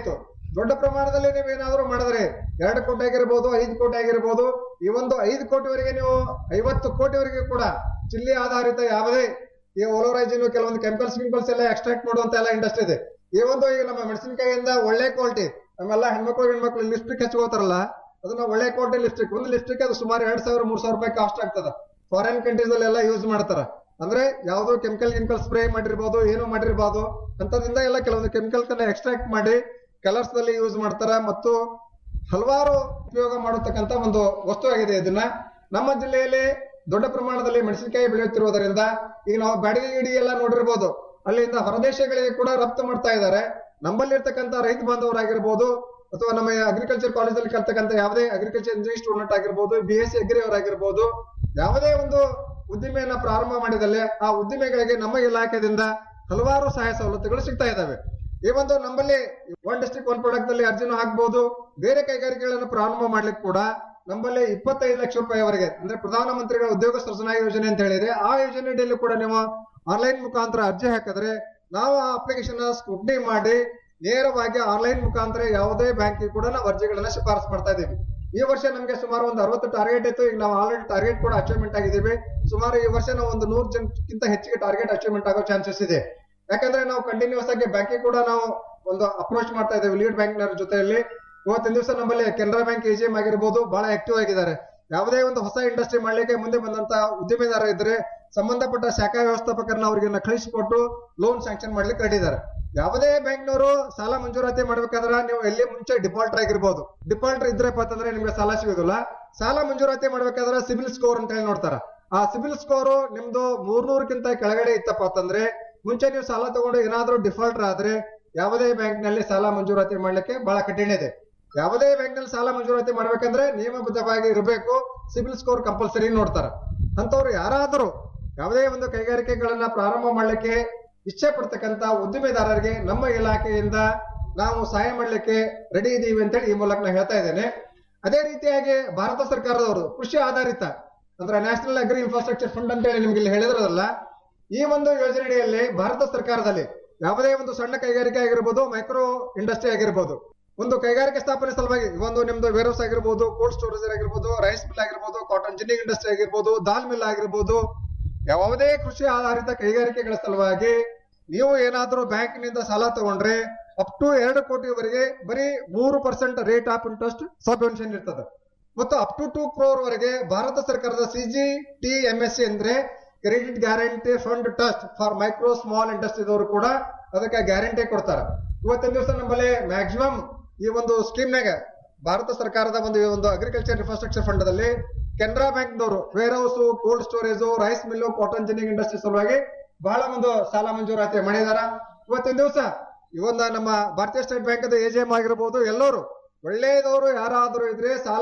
K: ದೊಡ್ಡ ಪ್ರಮಾಣದಲ್ಲಿ ನೀವು ಏನಾದರೂ ಮಾಡಿದ್ರೆ ಎರಡು ಕೋಟಿ ಆಗಿರ್ಬೋದು ಐದು ಕೋಟಿ ಆಗಿರ್ಬೋದು ಈ ಒಂದು ಐದು ಕೋಟಿವರೆಗೆ ನೀವು ಐವತ್ತು ಕೋಟಿವರೆಗೆ ಕೂಡ ಚಿಲ್ಲಿ ಆಧಾರಿತ ಯಾವುದೇ ಈ ಓಲೋರೈಜಿನ್ ಕೆಲವೊಂದು ಕೆಮಿಕಲ್ಸ್ ಗಿಮಿಕಲ್ಸ್ ಎಲ್ಲ ಎಕ್ಸ್ಟ್ರಾಕ್ಟ್ ಮಾಡುವಂತ ಎಲ್ಲ ಇಂಡಸ್ಟ್ರಿ ಇದೆ ಈ ಒಂದು ಈಗ ನಮ್ಮ ಮೆಣಸಿನಕಾಯಿಯಿಂದ ಒಳ್ಳೆ ಕ್ವಾಲಿಟಿ ನಮ್ಮೆಲ್ಲ ಹೆಣ್ಮಕ್ಳು ಹೆಣ್ಮಕ್ಳು ಲಿಪ್ಸ್ಟಿಕ್ ಹಚ್ಕೋತಾರಲ್ಲ ಅದನ್ನ ಒಳ್ಳೆ ಕ್ವಾಲಿಟಿ ಲಿಪ್ಸ್ಟಿಕ್ ಒಂದು ಲಿಪ್ಸ್ಟಿಕ್ ಅದು ಸುಮಾರು ಎರಡ್ ಸಾವಿರ ಮೂರ್ ಸಾವಿರ ರೂಪಾಯಿ ಕಾಸ್ಟ್ ಆಗ್ತದ ಫಾರಿನ್ ಕಂಟ್ರೀಸ್ ಅಲ್ಲೆಲ್ಲ ಯೂಸ್ ಮಾಡ್ತಾರ ಅಂದ್ರೆ ಯಾವ್ದೋ ಕೆಮಿಕಲ್ ಕೆಮಿಕಲ್ ಸ್ಪ್ರೇ ಮಾಡಿರ್ಬೋದು ಏನೋ ಮಾಡಿರ್ಬೋದು ಅಂತದ್ರಿಂದ ಎಲ್ಲ ಕೆಲವೊಂದು ಕೆಮಿಕಲ್ ಎಕ್ಸ್ಟ್ರಾಕ್ಟ್ ಮಾಡಿ ಕಲರ್ಸ್ ದಲ್ಲಿ ಯೂಸ್ ಮಾಡ್ತಾರ ಮತ್ತು ಹಲವಾರು ಉಪಯೋಗ ಮಾಡತಕ್ಕಂತ ಒಂದು ವಸ್ತು ಆಗಿದೆ ಇದನ್ನ ನಮ್ಮ ಜಿಲ್ಲೆಯಲ್ಲಿ ದೊಡ್ಡ ಪ್ರಮಾಣದಲ್ಲಿ ಮೆಣಸಿನಕಾಯಿ ಬೆಳೆಯುತ್ತಿರುವುದರಿಂದ ಈಗ ನಾವು ಬ್ಯಾಡಗಿ ಗಿಡಿ ಎಲ್ಲ ನೋಡಿರ್ಬೋದು ಅಲ್ಲಿಂದ ಹೊರದೇಶಗಳಿಗೆ ಕೂಡ ರಫ್ತು ಮಾಡ್ತಾ ಇದ್ದಾರೆ ನಮ್ಮಲ್ಲಿರ್ತಕ್ಕಂಥ ರೈತ ಬಾಂಧವರಾಗಿರ್ಬೋದು ಅಥವಾ ನಮ್ಮ ಅಗ್ರಿಕಲ್ಚರ್ ಕಾಲೇಜಲ್ಲಿ ಕಲ್ತಕ್ಕಂಥ ಯಾವುದೇ ಅಗ್ರಿಕಲ್ಚರ್ ಇಂಜಿನಿಯರಿಂಗ್ ಸ್ಟೂಡೆಂಟ್ ಆಗಿರ್ಬೋದು ಬಿ ಎಸ್ ಸಿ ಅಗ್ರಿ ಅವರಾಗಿರ್ಬೋದು ಯಾವುದೇ ಒಂದು ಉದ್ದಿಮೆಯನ್ನ ಪ್ರಾರಂಭ ಮಾಡಿದಲ್ಲಿ ಆ ಉದ್ದಿಮೆಗಳಿಗೆ ನಮ್ಮ ಇಲಾಖೆಯಿಂದ ಹಲವಾರು ಸಹಾಯ ಸವಲತ್ತುಗಳು ಸಿಗ್ತಾ ಇದಾವೆ ಈ ಒಂದು ನಮ್ಮಲ್ಲಿ ಒನ್ ಡಿಸ್ಟ್ರಿಕ್ಟ್ ಒನ್ ಪ್ರಾಡಕ್ಟ್ ನಲ್ಲಿ ಅರ್ಜಿನೂ ಹಾಕ್ಬಹುದು ಬೇರೆ ಕೈಗಾರಿಕೆಗಳನ್ನು ಪ್ರಾರಂಭ ಮಾಡ್ಲಿಕ್ಕೆ ಕೂಡ ನಮ್ಮಲ್ಲಿ ಇಪ್ಪತ್ತೈದು ಲಕ್ಷ ರೂಪಾಯಿವರೆಗೆ ಅಂದ್ರೆ ಪ್ರಧಾನಮಂತ್ರಿಗಳ ಉದ್ಯೋಗ ಸೃಜನಾ ಯೋಜನೆ ಅಂತ ಹೇಳಿದ್ರೆ ಆ ಯೋಜನೆಯಲ್ಲಿ ಕೂಡ ನೀವು ಆನ್ಲೈನ್ ಮುಖಾಂತರ ಅರ್ಜಿ ಹಾಕಿದ್ರೆ ನಾವು ಆ ಅಪ್ಲಿಕೇಶನ್ ಸ್ಕ್ರೂಟ್ನಿ ಮಾಡಿ ನೇರವಾಗಿ ಆನ್ಲೈನ್ ಮುಖಾಂತರ ಯಾವುದೇ ಬ್ಯಾಂಕಿಗೆ ಕೂಡ ನಾವು ಅರ್ಜಿಗಳನ್ನ ಶಿಫಾರಸು ಮಾಡ್ತಾ ಇದ್ದೀವಿ ಈ ವರ್ಷ ನಮಗೆ ಸುಮಾರು ಒಂದು ಅರವತ್ತು ಟಾರ್ಗೆಟ್ ಇತ್ತು ಈಗ ನಾವು ಆಲ್ರೆಡಿ ಟಾರ್ಗೆಟ್ ಕೂಡ ಅಚೀವ್ಮೆಂಟ್ ಆಗಿದ್ದೀವಿ ಸುಮಾರು ಈ ವರ್ಷ ನಾವು ಒಂದು ನೂರು ಜನಕ್ಕಿಂತ ಹೆಚ್ಚಿಗೆ ಟಾರ್ಗೆಟ್ ಅಚೀವ್ಮೆಂಟ್ ಆಗೋ ಚಾನ್ಸಸ್ ಇದೆ ಯಾಕಂದ್ರೆ ನಾವು ಕಂಟಿನ್ಯೂಸ್ ಆಗಿ ಬ್ಯಾಂಕಿಗೆ ಕೂಡ ನಾವು ಒಂದು ಅಪ್ರೋಚ್ ಮಾಡ್ತಾ ಇದ್ದೇವೆ ಲೀಡ್ ಬ್ಯಾಂಕ್ ನವರ ಜೊತೆಯಲ್ಲಿ ಇವತ್ತಿನ ದಿವಸ ನಮ್ಮಲ್ಲಿ ಕೆನರಾ ಬ್ಯಾಂಕ್ ಎಜಿಎಂ ಆಗಿರ್ಬೋದು ಬಹಳ ಆಕ್ಟಿವ್ ಆಗಿದ್ದಾರೆ ಯಾವುದೇ ಒಂದು ಹೊಸ ಇಂಡಸ್ಟ್ರಿ ಮಾಡ್ಲಿಕ್ಕೆ ಮುಂದೆ ಬಂದಂತ ಉದ್ಯಮಿದಾರ ಇದ್ರೆ ಸಂಬಂಧಪಟ್ಟ ಶಾಖಾ ವ್ಯವಸ್ಥಾಪಕರನ್ನ ಅವ್ರಿಗೆ ಕಳಿಸಿಕೊಟ್ಟು ಲೋನ್ ಸ್ಯಾಂಕ್ಷನ್ ಮಾಡ್ಲಿಕ್ಕೆ ರೆಡಿ ಇದ್ದಾರೆ ಯಾವುದೇ ಬ್ಯಾಂಕ್ನವರು ಸಾಲ ಮಂಜೂರಾತಿ ಮಾಡ್ಬೇಕಾದ್ರೆ ನೀವು ಎಲ್ಲಿ ಮುಂಚೆ ಡಿಫಾಲ್ಟರ್ ಆಗಿರ್ಬೋದು ಡಿಫಾಲ್ಟರ್ ಇದ್ರಪ್ಪ ಅಂತಂದ್ರೆ ನಿಮ್ಗೆ ಸಾಲ ಸಿಗೋದಿಲ್ಲ ಸಾಲ ಮಂಜೂರಾತಿ ಮಾಡ್ಬೇಕಾದ್ರೆ ಸಿಬಿಲ್ ಸ್ಕೋರ್ ಅಂತ ಹೇಳಿ ನೋಡ್ತಾರ ಆ ಸಿಬಿಲ್ ಸ್ಕೋರ್ ನಿಮ್ದು ಮೂರ್ನೂರಕ್ಕಿಂತ ಕೆಳಗಡೆ ಇತ್ತಪ್ಪ ಅಂತಂದ್ರೆ ಮುಂಚೆ ನೀವು ಸಾಲ ತಗೊಂಡು ಏನಾದ್ರೂ ಡಿಫಾಲ್ಟರ್ ಆದ್ರೆ ಯಾವುದೇ ಬ್ಯಾಂಕ್ ನಲ್ಲಿ ಸಾಲ ಮಂಜೂರಾತಿ ಮಾಡ್ಲಿಕ್ಕೆ ಬಹಳ ಕಠಿಣ ಇದೆ ಯಾವುದೇ ಬ್ಯಾಂಕ್ ನಲ್ಲಿ ಸಾಲ ಮಂಜೂರಾತಿ ಮಾಡ್ಬೇಕಂದ್ರೆ ನಿಯಮಬದ್ಧವಾಗಿ ಇರಬೇಕು ಸಿಬಿಲ್ ಸ್ಕೋರ್ ಕಂಪಲ್ಸರಿ ನೋಡ್ತಾರ ಅಂತವ್ರು ಯಾರಾದರೂ ಯಾವುದೇ ಒಂದು ಕೈಗಾರಿಕೆಗಳನ್ನ ಪ್ರಾರಂಭ ಮಾಡ್ಲಿಕ್ಕೆ ಇಚ್ಛೆ ಪಡ್ತಕ್ಕಂತ ಉದ್ದಿಮೆದಾರರಿಗೆ ನಮ್ಮ ಇಲಾಖೆಯಿಂದ ನಾವು ಸಹಾಯ ಮಾಡ್ಲಿಕ್ಕೆ ರೆಡಿ ಇದೀವಿ ಅಂತೇಳಿ ಈ ಮೂಲಕ ನಾನು ಹೇಳ್ತಾ ಇದ್ದೇನೆ ಅದೇ ರೀತಿಯಾಗಿ ಭಾರತ ಸರ್ಕಾರದವರು ಕೃಷಿ ಆಧಾರಿತ ಅಂದ್ರೆ ನ್ಯಾಷನಲ್ ಅಗ್ರಿ ಇನ್ಫ್ರಾಸ್ಟ್ರಕ್ಚರ್ ಫಂಡ್ ಅಂತ ಹೇಳಿ ನಿಮ್ಗೆ ಇಲ್ಲಿ ಹೇಳಿದ್ರಲ್ಲ ಈ ಒಂದು ಯೋಜನೆಯಲ್ಲಿ ಭಾರತ ಸರ್ಕಾರದಲ್ಲಿ ಯಾವುದೇ ಒಂದು ಸಣ್ಣ ಕೈಗಾರಿಕೆ ಆಗಿರ್ಬೋದು ಮೈಕ್ರೋ ಇಂಡಸ್ಟ್ರಿ ಆಗಿರ್ಬೋದು ಒಂದು ಕೈಗಾರಿಕೆ ಸ್ಥಾಪನೆ ಸಲುವಾಗಿ ಒಂದು ನಿಮ್ದು ವೇರ್ ಹೌಸ್ ಆಗಿರ್ಬೋದು ಕೋಲ್ಡ್ ಸ್ಟೋರೇಜ್ ಆಗಿರ್ಬೋದು ರೈಸ್ ಮಿಲ್ ಆಗಿರ್ಬೋದು ಕಾಟನ್ ಜಿನ್ನಿಂಗ್ ಇಂಡಸ್ಟ್ರಿ ಆಗಿರ್ಬೋದು ದಾಲ್ ಮಿಲ್ ಆಗಿರ್ಬೋದು ಯಾವುದೇ ಕೃಷಿ ಆಧಾರಿತ ಕೈಗಾರಿಕೆಗಳ ಸಲುವಾಗಿ ನೀವು ಏನಾದರೂ ಬ್ಯಾಂಕಿನಿಂದ ಸಾಲ ತಗೊಂಡ್ರೆ ಅಪ್ ಟು ಎರಡು ಕೋಟಿವರೆಗೆ ಬರೀ ಮೂರು percent rate of interest subvention ಇರ್ತದೆ ಮತ್ತು ಅಪ್ ಟು ಟೂ ಕ್ರೋರ್ ವರೆಗೆ ಭಾರತ ಸರ್ಕಾರದ C G T M S C ಅಂದ್ರೆ credit guarantee fund trust for micro small ಇಂಡಸ್ಟ್ರಿದವರು ಕೂಡ ಅದಕ್ಕೆ ಗ್ಯಾರಂಟಿ ಕೊಡ್ತಾರೆ ಇವತ್ತಿನ ದಿವಸ ನಮ್ಮಲ್ಲಿ ಮ್ಯಾಕ್ಸಿಮಮ್ ಈ ಒಂದು ಸ್ಕೀಮ್ನಾಗ ಭಾರತ ಸರ್ಕಾರದ ಒಂದು ಒಂದು ಅಗ್ರಿಕಲ್ಚರ್ ಇನ್ಫ್ರಾಸ್ಟ್ರಕ್ಚರ್ ಫಂಡ್ ದಲ್ಲಿ ಕೆನರಾ ಬ್ಯಾಂಕ್ನವರು warehouse cold storage rice mill cotton ginning industry ಸಲುವಾಗಿ ಬಹಳ ಒಂದು ಸಾಲ ಮಂಜೂರಾತಿ ಮಾಡಿದಾರ ಇವತ್ತಿನ ದಿವಸ ಇವೊಂದ ನಮ್ಮ ಭಾರತೀಯ ಸ್ಟೇಟ್ ಬ್ಯಾಂಕ್ ಎಜಿಎಂ ಆಗಿರ್ಬೋದು ಎಲ್ಲರೂ ಒಳ್ಳೆಯದವರು ಯಾರಾದರೂ ಇದ್ರೆ ಸಾಲ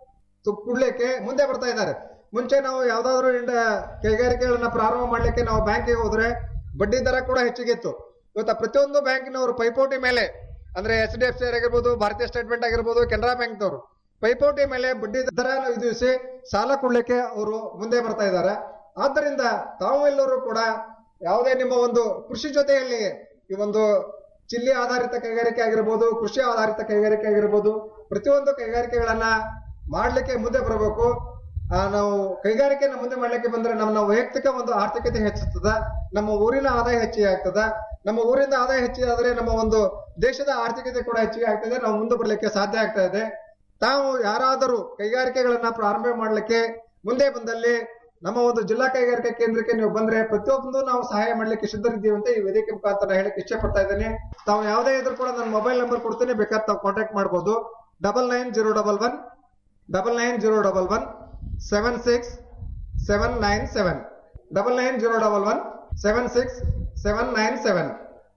K: ತು- ಕೊಡ್ಲಿಕ್ಕೆ ಮುಂದೆ ಬರ್ತಾ ಇದ್ದಾರೆ ಮುಂಚೆ ನಾವು ಯಾವ್ದಾದ್ರು ಇಂಡ ಕೈಗಾರಿಕೆಗಳನ್ನ ಪ್ರಾರಂಭ ಮಾಡ್ಲಿಕ್ಕೆ ನಾವು ಬ್ಯಾಂಕಿಗೆ ಹೋದ್ರೆ ಬಡ್ಡಿ ದರ ಕೂಡ ಹೆಚ್ಚಿಗಿತ್ತು ಇವತ್ತ ಪ್ರತಿಯೊಂದು ಬ್ಯಾಂಕಿನವರು ಪೈಪೋಟಿ ಮೇಲೆ ಅಂದ್ರೆ ಎಚ್ ಡಿ ಎಫ್ ಸಿ ಆಗಿರ್ಬೋದು ಭಾರತೀಯ ಸ್ಟೇಟ್ ಬ್ಯಾಂಕ್ ಆಗಿರ್ಬೋದು ಕೆನರಾ ಬ್ಯಾಂಕ್ನವರು ಪೈಪೋಟಿ ಮೇಲೆ ಬಡ್ಡಿ ದರ ವಿಧಿಸಿ ಸಾಲ ಕೊಡ್ಲಿಕ್ಕೆ ಅವರು ಮುಂದೆ ಬರ್ತಾ ಇದ್ದಾರೆ ಆದ್ದರಿಂದ ತಾವು ಎಲ್ಲರೂ ಕೂಡ ಯಾವುದೇ ನಿಮ್ಮ ಒಂದು ಕೃಷಿ ಜೊತೆಯಲ್ಲಿ ಈ ಒಂದು ಚಿಲ್ಲಿ ಆಧಾರಿತ ಕೈಗಾರಿಕೆ ಆಗಿರ್ಬೋದು ಕೃಷಿ ಆಧಾರಿತ ಕೈಗಾರಿಕೆ ಆಗಿರ್ಬೋದು ಪ್ರತಿಯೊಂದು ಕೈಗಾರಿಕೆಗಳನ್ನ ಮಾಡ್ಲಿಕ್ಕೆ ಮುಂದೆ ಬರಬೇಕು ಆ, ನಾವು ಕೈಗಾರಿಕೆನ ಮುಂದೆ ಮಾಡ್ಲಿಕ್ಕೆ ಬಂದ್ರೆ ನಮ್ಮ ವೈಯಕ್ತಿಕ ಒಂದು ಆರ್ಥಿಕತೆ ಹೆಚ್ಚುತ್ತದ ನಮ್ಮ ಊರಿನ ಆದಾಯ ಹೆಚ್ಚಿಗೆ ಆಗ್ತದ ನಮ್ಮ ಊರಿಂದ ಆದಾಯ ಹೆಚ್ಚಿಗೆ ಆದ್ರೆ ನಮ್ಮ ಒಂದು ದೇಶದ ಆರ್ಥಿಕತೆ ಕೂಡ ಹೆಚ್ಚಿಗೆ ಆಗ್ತದೆ ನಾವು ಮುಂದೆ ಬರ್ಲಿಕ್ಕೆ ಸಾಧ್ಯ ಆಗ್ತಾ ಇದೆ ತಾವು ಯಾರಾದರೂ ಕೈಗಾರಿಕೆಗಳನ್ನ ಪ್ರಾರಂಭ ಮಾಡ್ಲಿಕ್ಕೆ ಮುಂದೆ ಬಂದಲ್ಲಿ ನಮ್ಮ ಒಂದು ಜಿಲ್ಲಾ ಕೈಗಾರಿಕಾ ಕೇಂದ್ರಕ್ಕೆ ನೀವು ಬಂದ್ರೆ ಪ್ರತಿಯೊಂದು ನಾವು ಸಹಾಯ ಮಾಡ್ಲಿಕ್ಕೆ ಸಿದ್ಧರಿದ್ದೀವಿ ಅಂತ ಈ ವೇದಿಕೆ ಮುಖಾಂತರ ಹೇಳಕ್ ಇಚ್ಛೆ ಪಡ್ತಾ ಇದ್ದೇನೆ ತಾವು ಯಾವುದೇ ಇದ್ರೂ ಕೂಡ ನನ್ನ ಮೊಬೈಲ್ ನಂಬರ್ ಕೊಡ್ತೇನೆ ಬೇಕಾದ್ರೆ ತಾವು ಕಾಂಟ್ಯಾಕ್ಟ್ ಮಾಡ್ಬೋದು double nine zero double one double nine zero double one seven six seven nine seven double nine zero double one seven six seven nine seven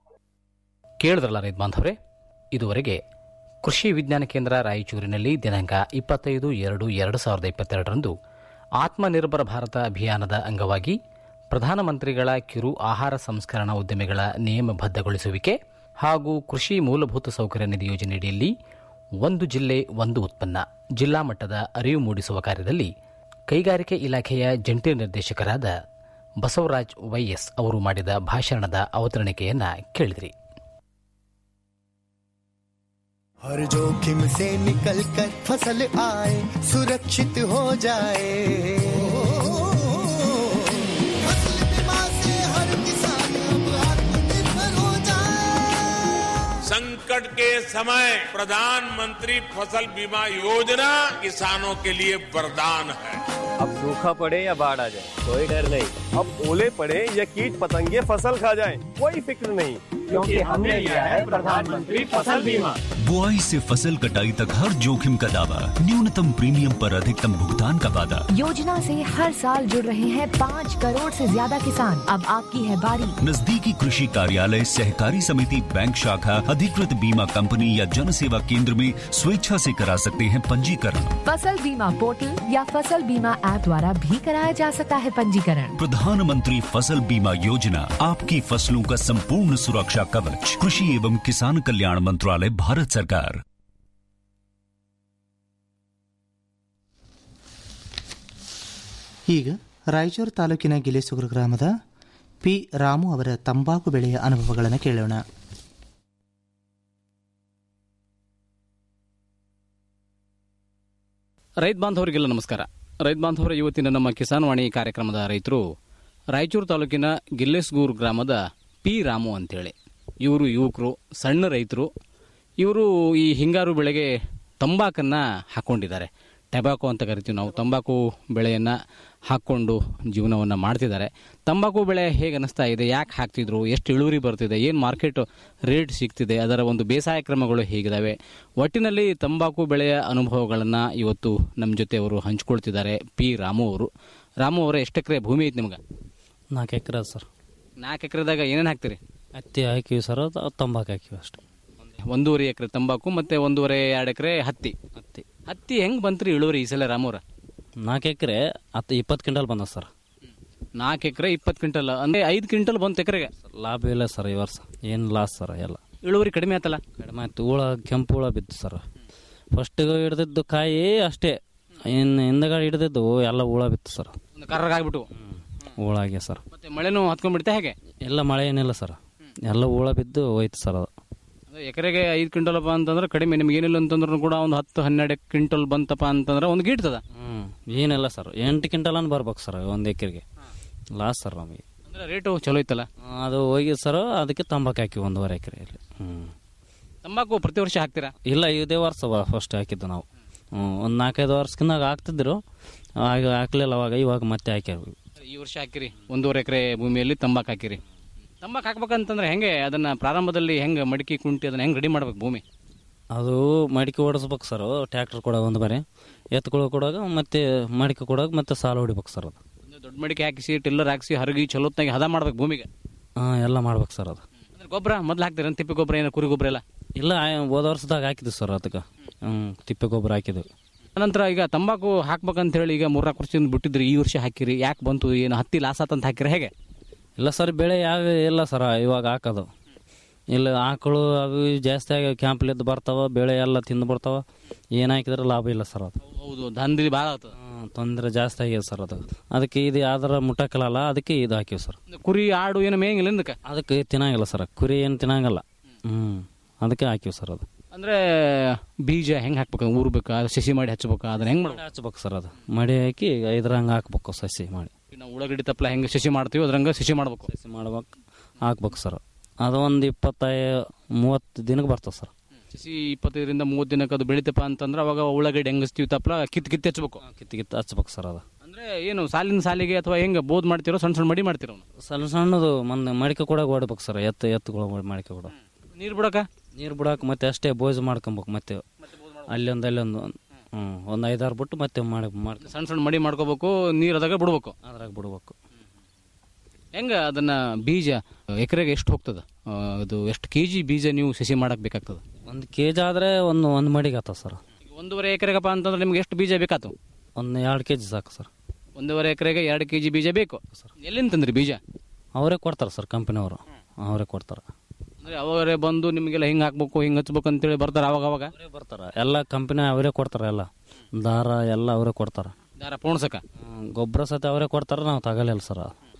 J: ಕೇಳಿದ್ರಲ್ಲ ರೈತ ಬಾಂಧವರೇ ಇದುವರೆಗೆ ಕೃಷಿ ವಿಜ್ಞಾನ ಕೇಂದ್ರ ರಾಯಚೂರಿನಲ್ಲಿ ದಿನಾಂಕ ಇಪ್ಪತ್ತೈದು ಎರಡು ಎರಡು ಸಾವಿರದ ಇಪ್ಪತ್ತೆರಡರಂದು ಆತ್ಮನಿರ್ಭರ ಭಾರತ ಅಭಿಯಾನದ ಅಂಗವಾಗಿ ಪ್ರಧಾನಮಂತ್ರಿಗಳ ಕಿರು ಆಹಾರ ಸಂಸ್ಕರಣಾ ಉದ್ಯಮಿಗಳ ನಿಯಮಬದ್ಧಗೊಳಿಸುವಿಕೆ ಹಾಗೂ ಕೃಷಿ ಮೂಲಭೂತ ಸೌಕರ್ಯ ನಿಧಿ ಯೋಜನೆಯಡಿಯಲ್ಲಿ ಒಂದು ಜಿಲ್ಲೆ ಒಂದು ಉತ್ಪನ್ನ ಜಿಲ್ಲಾ ಮಟ್ಟದ ಅರಿವು ಮೂಡಿಸುವ ಕಾರ್ಯದಲ್ಲಿ ಕೈಗಾರಿಕೆ ಇಲಾಖೆಯ ಜಂಟಿ ನಿರ್ದೇಶಕರಾದ ಬಸವರಾಜ್ ವೈಎಸ್ ಅವರು ಮಾಡಿದ ಭಾಷಣದ ಅವತರಣಿಕೆಯನ್ನ ಕೇಳಿದ್ರಿ
H: हर जोखिम से निकल कर फसल आए सुरक्षित हो जाए फसल बीमा से हर किसान अब आत्मनिर्भर हो जाए
L: संकट के समय प्रधानमंत्री फसल बीमा योजना किसानों के लिए वरदान है
M: अब सूखा पड़े या बाढ़ आ जाए कोई डर नहीं अब ओले पड़े या कीट पतंगे फसल खा जाए कोई फिक्र नहीं क्योंकि हमने लिया है प्रधानमंत्री फसल बीमा
N: बुआई से फसल कटाई तक हर जोखिम का दावा न्यूनतम प्रीमियम पर अधिकतम भुगतान का वादा
O: योजना से हर साल जुड़ रहे हैं पाँच करोड़ से ज्यादा किसान अब आपकी है बारी
N: नजदीकी कृषि कार्यालय सहकारी समिति बैंक शाखा अधिकृत बीमा कंपनी या जन सेवा केंद्र में स्वेच्छा से करा सकते हैं पंजीकरण
O: फसल बीमा पोर्टल या फसल बीमा ऐप द्वारा भी कराया जा सकता है पंजीकरण
N: प्रधानमंत्री फसल बीमा योजना आपकी फसलों का संपूर्ण सुरक्षा कवच कृषि एवं किसान कल्याण मंत्रालय भारत सरकार
D: ಈಗ ರಾಯಚೂರು ತಾಲೂಕಿನ ಗಿಲೇಸುಗುರು ಗ್ರಾಮದ ಪಿ ರಾಮು ಅವರ ತಂಬಾಕು ಬೆಳೆಯ ಅನುಭವಗಳನ್ನು ಕೇಳೋಣ
J: ರೈತ ಬಾಂಧವರಿಗೆಲ್ಲ ನಮಸ್ಕಾರ ರೈತ ಬಾಂಧವರ ಇವತ್ತಿನ ನಮ್ಮ ಕಿಸಾನ್ ವಾಣಿ ಕಾರ್ಯಕ್ರಮದ ರೈತರು ರಾಯಚೂರು ತಾಲೂಕಿನ ಗಿಲ್ಲೆಸ್ಗೂರು ಗ್ರಾಮದ ಪಿ ರಾಮು ಅಂತೇಳಿ ಇವರು ಯುವಕರು ಸಣ್ಣ ರೈತರು ಇವರು ಈ ಹಿಂಗಾರು ಬೆಳೆಗೆ ತಂಬಾಕನ್ನು ಹಾಕ್ಕೊಂಡಿದ್ದಾರೆ ಟೆಬಾಕೋ ಅಂತ ಕರಿತೀವಿ ನಾವು ತಂಬಾಕು ಬೆಳೆಯನ್ನು ಹಾಕ್ಕೊಂಡು ಜೀವನವನ್ನು ಮಾಡ್ತಿದ್ದಾರೆ ತಂಬಾಕು ಬೆಳೆ ಹೇಗೆ ಅನ್ನಿಸ್ತಾ ಇದೆ ಯಾಕೆ ಹಾಕ್ತಿದ್ರು ಎಷ್ಟು ಇಳುವರಿ ಬರ್ತಿದೆ ಏನು ಮಾರ್ಕೆಟ್ ರೇಟ್ ಸಿಗ್ತಿದೆ ಅದರ ಒಂದು ಬೇಸಾಯ ಕ್ರಮಗಳು ಹೇಗಿದ್ದಾವೆ ಒಟ್ಟಿನಲ್ಲಿ ತಂಬಾಕು ಬೆಳೆಯ ಅನುಭವಗಳನ್ನು ಇವತ್ತು ನಮ್ಮ ಜೊತೆ ಅವರು ಹಂಚ್ಕೊಳ್ತಿದ್ದಾರೆ ಪಿ ರಾಮು ಅವರು ರಾಮು ಅವರ ಎಷ್ಟು ಎಕರೆ ಭೂಮಿ ಐತೆ ನಿಮ್ಗೆ
P: ನಾಲ್ಕು ಎಕರೆ ಸರ್
J: ನಾಲ್ಕು ಎಕರೆದಾಗ ಏನೇನು ಹಾಕ್ತೀರಿ
P: ಹತ್ತಿ ಹಾಕಿವಿ ಸರ್ ಅದು ತಂಬಾಕು ಹಾಕಿವಿ ಅಷ್ಟೇ
J: ಒಂದೂವರೆ ಎಕರೆ ತಂಬಾಕು ಮತ್ತೆ ಒಂದೂವರೆ ಎರಡು ಎಕರೆ ಹತ್ತಿ
P: ಹತ್ತಿ
J: ಹತ್ತಿ ಹೆಂಗೆ ಬಂತ್ರಿ ಇಳುವರಿ ಈ ಸಲ ರಾಮವ್ರ
P: ನಾಲ್ಕು ಎಕರೆ ಹತ್ತು ಇಪ್ಪತ್ತು ಕ್ವಿಂಟಲ್ ಬಂದ ಸರ್
J: ನಾಲ್ಕು ಎಕರೆ ಇಪ್ಪತ್ತು ಕ್ವಿಂಟಲ್ ಅಂದರೆ ಐದು ಕ್ವಿಂಟಲ್ ಬಂತು ಎಕರೆಗೆ
P: ಲಾಭ ಇಲ್ಲ ಸರ್ ಈ ವರ್ಷ ಏನು ಲಾಸ್ ಸರ್ ಎಲ್ಲ
J: ಇಳುವರಿ ಕಡಿಮೆ ಆತಲ್ಲ
P: ಕಡಿಮೆ ಆಯ್ತು ಹುಳ ಕೆಂಪು ಹುಳ ಬಿದ್ದು ಸರ್ ಫಸ್ಟಿಗೆ ಹಿಡ್ದಿದ್ದು ಕಾಯಿ ಅಷ್ಟೇ ಇನ್ನು ಹಿಂದಗಡೆ ಹಿಡ್ದಿದ್ದು ಎಲ್ಲ ಹುಳ ಬಿತ್ತು ಸರ್
J: ಒಂದು ಕರ್ರಾಗ್ಬಿಟ್ಟು
P: ಹುಳ ಆಗಿ ಸರ್
J: ಮತ್ತೆ ಮಳೆನೂ ಹತ್ಕೊಂಡ್ಬಿಡುತ್ತೆ ಹೇಗೆ
P: ಎಲ್ಲ ಮಳೆ ಏನಿಲ್ಲ ಸರ್ ಎಲ್ಲ ಹುಳ ಬಿದ್ದು ಹೋಯ್ತು ಸರ್ ಅದು
J: ಅದು ಎಕರೆಗೆ ಐದು ಕ್ವಿಂಟಲ್ ಅಂತಂದ್ರೆ ಕಡಿಮೆ ನಿಮ್ಗೆ ಏನಿಲ್ಲ ಅಂತಂದ್ರೂ ಕೂಡ ಒಂದು ಹತ್ತು ಹನ್ನೆರಡು ಕ್ವಿಂಟಲ್ ಬಂತಪ್ಪ ಅಂತಂದ್ರೆ ಒಂದು ಗೀಡ್ತದ
P: ಹ್ಞೂ ಏನಿಲ್ಲ ಸರ್ ಎಂಟು ಕ್ವಿಂಟಲ್ ಅನ್ ಬರ್ಬೇಕು ಸರ್ ಒಂದು ಎಕರೆಗೆ ಲಾಸ್ ಸರ್ ನಮಗೆ
J: ಅಂದ್ರೆ ರೇಟು ಚಲೋ ಇತ್ತಲ್ಲ
P: ಅದು ಹೋಗಿ ಸರ್ ಅದಕ್ಕೆ ತಂಬಾಕು ಹಾಕಿವಿ ಒಂದೂವರೆ ಎಕರೆಯಲ್ಲಿ ಹ್ಞೂ
J: ತಂಬಾಕು ಪ್ರತಿ ವರ್ಷ ಹಾಕ್ತೀರಾ
P: ಇಲ್ಲ ಇದೇ ವರ್ಷ ಫಸ್ಟ್ ಹಾಕಿದ್ದು ನಾವು ಒಂದು ನಾಲ್ಕೈದು ವರ್ಷಕ್ಕಿಂತ ಹಾಕ್ತಿದ್ರು ಆಗ ಹಾಕ್ಲಿಲ್ಲ ಅವಾಗ ಇವಾಗ ಮತ್ತೆ ಹಾಕ್ಯಾವ
J: ಈ ವರ್ಷ ಹಾಕಿರಿ ಒಂದೂವರೆ ಎಕರೆ ಭೂಮಿಯಲ್ಲಿ ತಂಬಾಕು ಹಾಕಿರಿ ತಂಬಾಕು ಹಾಕ್ಬೇಕಂತಂದ್ರೆ ಹೆಂಗೆ ಅದನ್ನ ಪ್ರಾರಂಭದಲ್ಲಿ ಹೆಂಗೆ ಮಡಿಕೆ ಕುಂಟಿ ಅದನ್ನ ಹೆಂಗೆ ರೆಡಿ ಮಾಡ್ಬೇಕು ಭೂಮಿ
P: ಅದು ಮಡಿಕೆ ಓಡಿಸ್ಬೇಕು ಸರ್ ಟ್ರ್ಯಾಕ್ಟರ್ ಕೊಡೋಕೆ ಒಂದು ಬಾರಿ ಎತ್ಕೊಳ್ಳೋ ಕೊಡೋಗ ಮತ್ತೆ ಮಡಿಕೆ ಕೊಡೋಗ ಮತ್ತೆ ಸಾಲ ಹೊಡಿಬೇಕು ಸರ್ ಅದು
J: ಒಂದು ದೊಡ್ಡ ಮಡಿಕೆ ಹಾಕಿಸಿ ಟಿಲ್ಲರ್ ಹಾಕಿಸಿ ಹರಗಿ ಚಲೋತ್ನಾಗಿ ಹದ ಮಾಡ್ಬೇಕು ಭೂಮಿಗೆ
P: ಹಾಂ ಎಲ್ಲ ಮಾಡ್ಬೇಕು ಸರ್ ಅದು
J: ಅಂದ್ರೆ ಗೊಬ್ಬರ ಮೊದ್ಲು ಹಾಕ್ತೀರ ತಿಪ್ಪೆ ಗೊಬ್ಬರ ಏನೋ ಕುರಿ ಗೊಬ್ಬರ ಎಲ್ಲ
P: ಇಲ್ಲ ಆ- ಹೋದ ವರ್ಷದಾಗ ಹಾಕಿದ್ವಿ ಸರ್ ಅದಕ್ಕೆ ಹ್ಞೂ ತಿಪ್ಪೆ ಗೊಬ್ಬರ ಹಾಕಿದ್ವಿ
J: ನಂತರ ಈಗ ತಂಬಾಕು ಹಾಕ್ಬೇಕಂತ ಹೇಳಿ ಈಗ ಮೂರ್ನಾಲ್ಕು ವರ್ಷದಿಂದ ಬಿಟ್ಟಿದ್ರಿ ಈ ವರ್ಷ ಹಾಕಿರಿ ಯಾಕೆ ಬಂತು ಏನು ಹತ್ತಿ ಲಾಸ್ ಆತಂತ ಹಾಕಿರಿ ಹೇಗೆ
P: ಇಲ್ಲ ಸರ್ ಬೆಳೆ ಯಾವ ಇಲ್ಲ ಸರ್ ಇವಾಗ ಹಾಕೋದು ಇಲ್ಲ ಆಕಳು ಅವು ಇವು ಜಾಸ್ತಿ ಆಗಿ ಕ್ಯಾಂಪ್ಲಿದ್ದು ಬರ್ತಾವ ಬೆಳೆ ಎಲ್ಲ ತಿಂದು ಬರ್ತಾವ ಏನು ಹಾಕಿದ್ರೆ ಲಾಭ ಇಲ್ಲ ಸರ್ ಅದು
J: ಹೌದು ದಂಧಿ ಭಾಳ ಆಗ್ತದೆ
P: ತೊಂದರೆ ಜಾಸ್ತಿ ಆಗಿದೆ ಸರ್ ಅದು ಅದಕ್ಕೆ ಇದು ಯಾವ್ದಾರ ಮುಟ್ಟಕ್ಕಿಲ್ಲ ಅದಕ್ಕೆ ಇದು ಹಾಕಿವಿ ಸರ್
J: ಕುರಿ ಆಡು ಏನು ಮೇಯಂಗಿಲ್ಲ ಹಿಂದಕ್ಕೆ
P: ಅದಕ್ಕೆ ತಿನ್ನಂಗಿಲ್ಲ ಸರ್ ಕುರಿ ಏನು ತಿನ್ನಂಗಿಲ್ಲ ಹ್ಞೂ ಅದಕ್ಕೆ ಹಾಕಿವಿ ಸರ್ ಅದು
J: ಅಂದ್ರೆ ಬೀಜ ಹೆಂಗೆ ಹಾಕ್ಬೇಕು ಊರ್ಬೇಕಾ ಸಸಿ ಮಾಡಿ ಹಚ್ಬೇಕಾ ಅದನ್ನ ಹೆಂಗೆ ಮಾಡ್ಬೇಕು
P: ಹಚ್ಬೇಕು ಸರ್ ಅದು ಮಡಿ ಹಾಕಿ ಇದ್ರಂಗೆ ಹಾಕ್ಬೇಕು ಸಸಿ ಮಾಡಿ
J: ನಾವು ಉಳ್ಳಾಗಡ್ಡಿ ತಪ್ಪಲ ಹೆಂಗೆ ಸಸಿ ಮಾಡ್ತೀವಿ ಅದ್ರಂಗ ಸಸಿ ಮಾಡ್ಬೇಕು
P: ಸಸಿ ಮಾಡ್ಬೇಕು ಹಾಕ್ಬೇಕು ಸರ್ ಅದು ಒಂದು ಇಪ್ಪತ್ತೈ ಮೂವತ್ತು ದಿನಕ್ಕೆ ಬರ್ತದೆ ಸರ್
J: ಸಸಿ ಇಪ್ಪತ್ತೈದರಿಂದ ಮೂವತ್ತು ದಿನಕ್ಕೆ ಅದು ಬೆಳಿತಪ್ಪ ಅಂತಂದ್ರೆ ಅವಾಗ ಉಳ್ಳಾಗಡ್ಡಿ ಹೆಂಗಸ್ತೀವಿ ತಪ್ಪಲ ಕಿತ್ತು ಕಿತ್ತು ಹಚ್ಬೇಕು
P: ಕಿತ್ತು ಕಿತ್ತು ಹಚ್ಬೇಕು ಸರ್ ಅದು
J: ಅಂದ್ರೆ ಏನು ಸಾಲಿನ ಸಾಲಿಗೆ ಅಥವಾ ಹೆಂಗೆ ಬೋದ್ ಮಾಡ್ತಿರೋ ಸಣ್ಣ ಸಣ್ಣ ಮಡಿ ಮಾಡ್ತಿರೋ
P: ಸಣ್ಣ ಸಣ್ಣದು ಮಂದ ಮಡಿಕೆ ಕೂಡ ಓಡ್ಬೇಕು ಸರ್ ಎತ್ತು ಎತ್ತುಗಳು ಮಡಿಕೆ ಕೂಡ
J: ನೀರು ಬಿಡಕ
P: ನೀರು ಬಿಡಕ್ಕೆ ಮತ್ತೆ ಅಷ್ಟೇ ಬೋಜ್ ಮಾಡ್ಕೊಬೇಕು ಮತ್ತೆ ಅಲ್ಲೊಂದು ಅಲ್ಲೊಂದು ಹ್ಞೂ ಒಂದು ಐದಾರು ಬಿಟ್ಟು ಮತ್ತೆ ಮಾಡಿ ಮಾಡ್ಕೊ
J: ಸಣ್ಣ ಸಣ್ಣ ಮಡಿ ಮಾಡ್ಕೋಬೇಕು ನೀರು ಅದಾಗ ಬಿಡ್ಬೇಕು
P: ಅದ್ರಾಗ ಬಿಡ್ಬೇಕು
J: ಹೆಂಗ ಅದನ್ನ ಬೀಜ ಎಕರೆಗೆ ಎಷ್ಟು ಹೋಗ್ತದ ಆ, ಅದು ಎಷ್ಟು ಕೆ ಜಿ ಬೀಜ ನೀವು ಸಸಿ ಮಾಡಕ್ ಬೇಕಾಗ್ತದ
P: ಒಂದು ಕೆ ಜಿ ಆದರೆ ಒಂದು ಒಂದು ಮಡಿಗೆ ಆತದ ಸರ್
J: ಈಗ ಒಂದೂವರೆ ಎಕರೆಗಪ್ಪ ಅಂತಂದ್ರೆ ನಿಮ್ಗೆ ಎಷ್ಟು ಬೀಜ ಬೇಕಾತು
P: ಒಂದು ಎರಡು ಕೆ ಜಿ ಸಾಕು ಸರ್
J: ಒಂದೂವರೆ ಎಕರೆಗೆ ಎರಡು ಕೆ ಜಿ ಬೀಜ ಬೇಕು ಎಲ್ಲಿಂದ ತಂದ್ರಿ ಬೀಜ
P: ಅವರೇ ಕೊಡ್ತಾರೆ ಸರ್ ಕಂಪನಿಯವರು ಅವರೇ ಕೊಡ್ತಾರೆ
J: ಅಂದ್ರೆ ಅವರೇ ಬಂದು ನಿಮಗೆಲ್ಲ ಹಿಂಗೆ ಹಾಕ್ಬೇಕು ಹಿಂಗೆ ಹಚ್ಬೇಕು ಅಂತೇಳಿ ಬರ್ತಾರೆ ಅವಾಗ ಅವಾಗ
P: ಅವರೇ ಬರ್ತಾರೆ ಎಲ್ಲ ಕಂಪನಿ ಅವರೇ ಕೊಡ್ತಾರೆ ಎಲ್ಲ ದಾರ ಎಲ್ಲ ಅವರೇ ಕೊಡ್ತಾರೆ
J: ದಾರ ಪೋಣ್ಸಕ
P: ಹ್ಮ್, ಗೊಬ್ಬರ ಸತಿ ಅವರೇ ಕೊಡ್ತಾರೆ ನಾವು ತಗೊಳ್ಳಿಲ್ಲ ಸರ್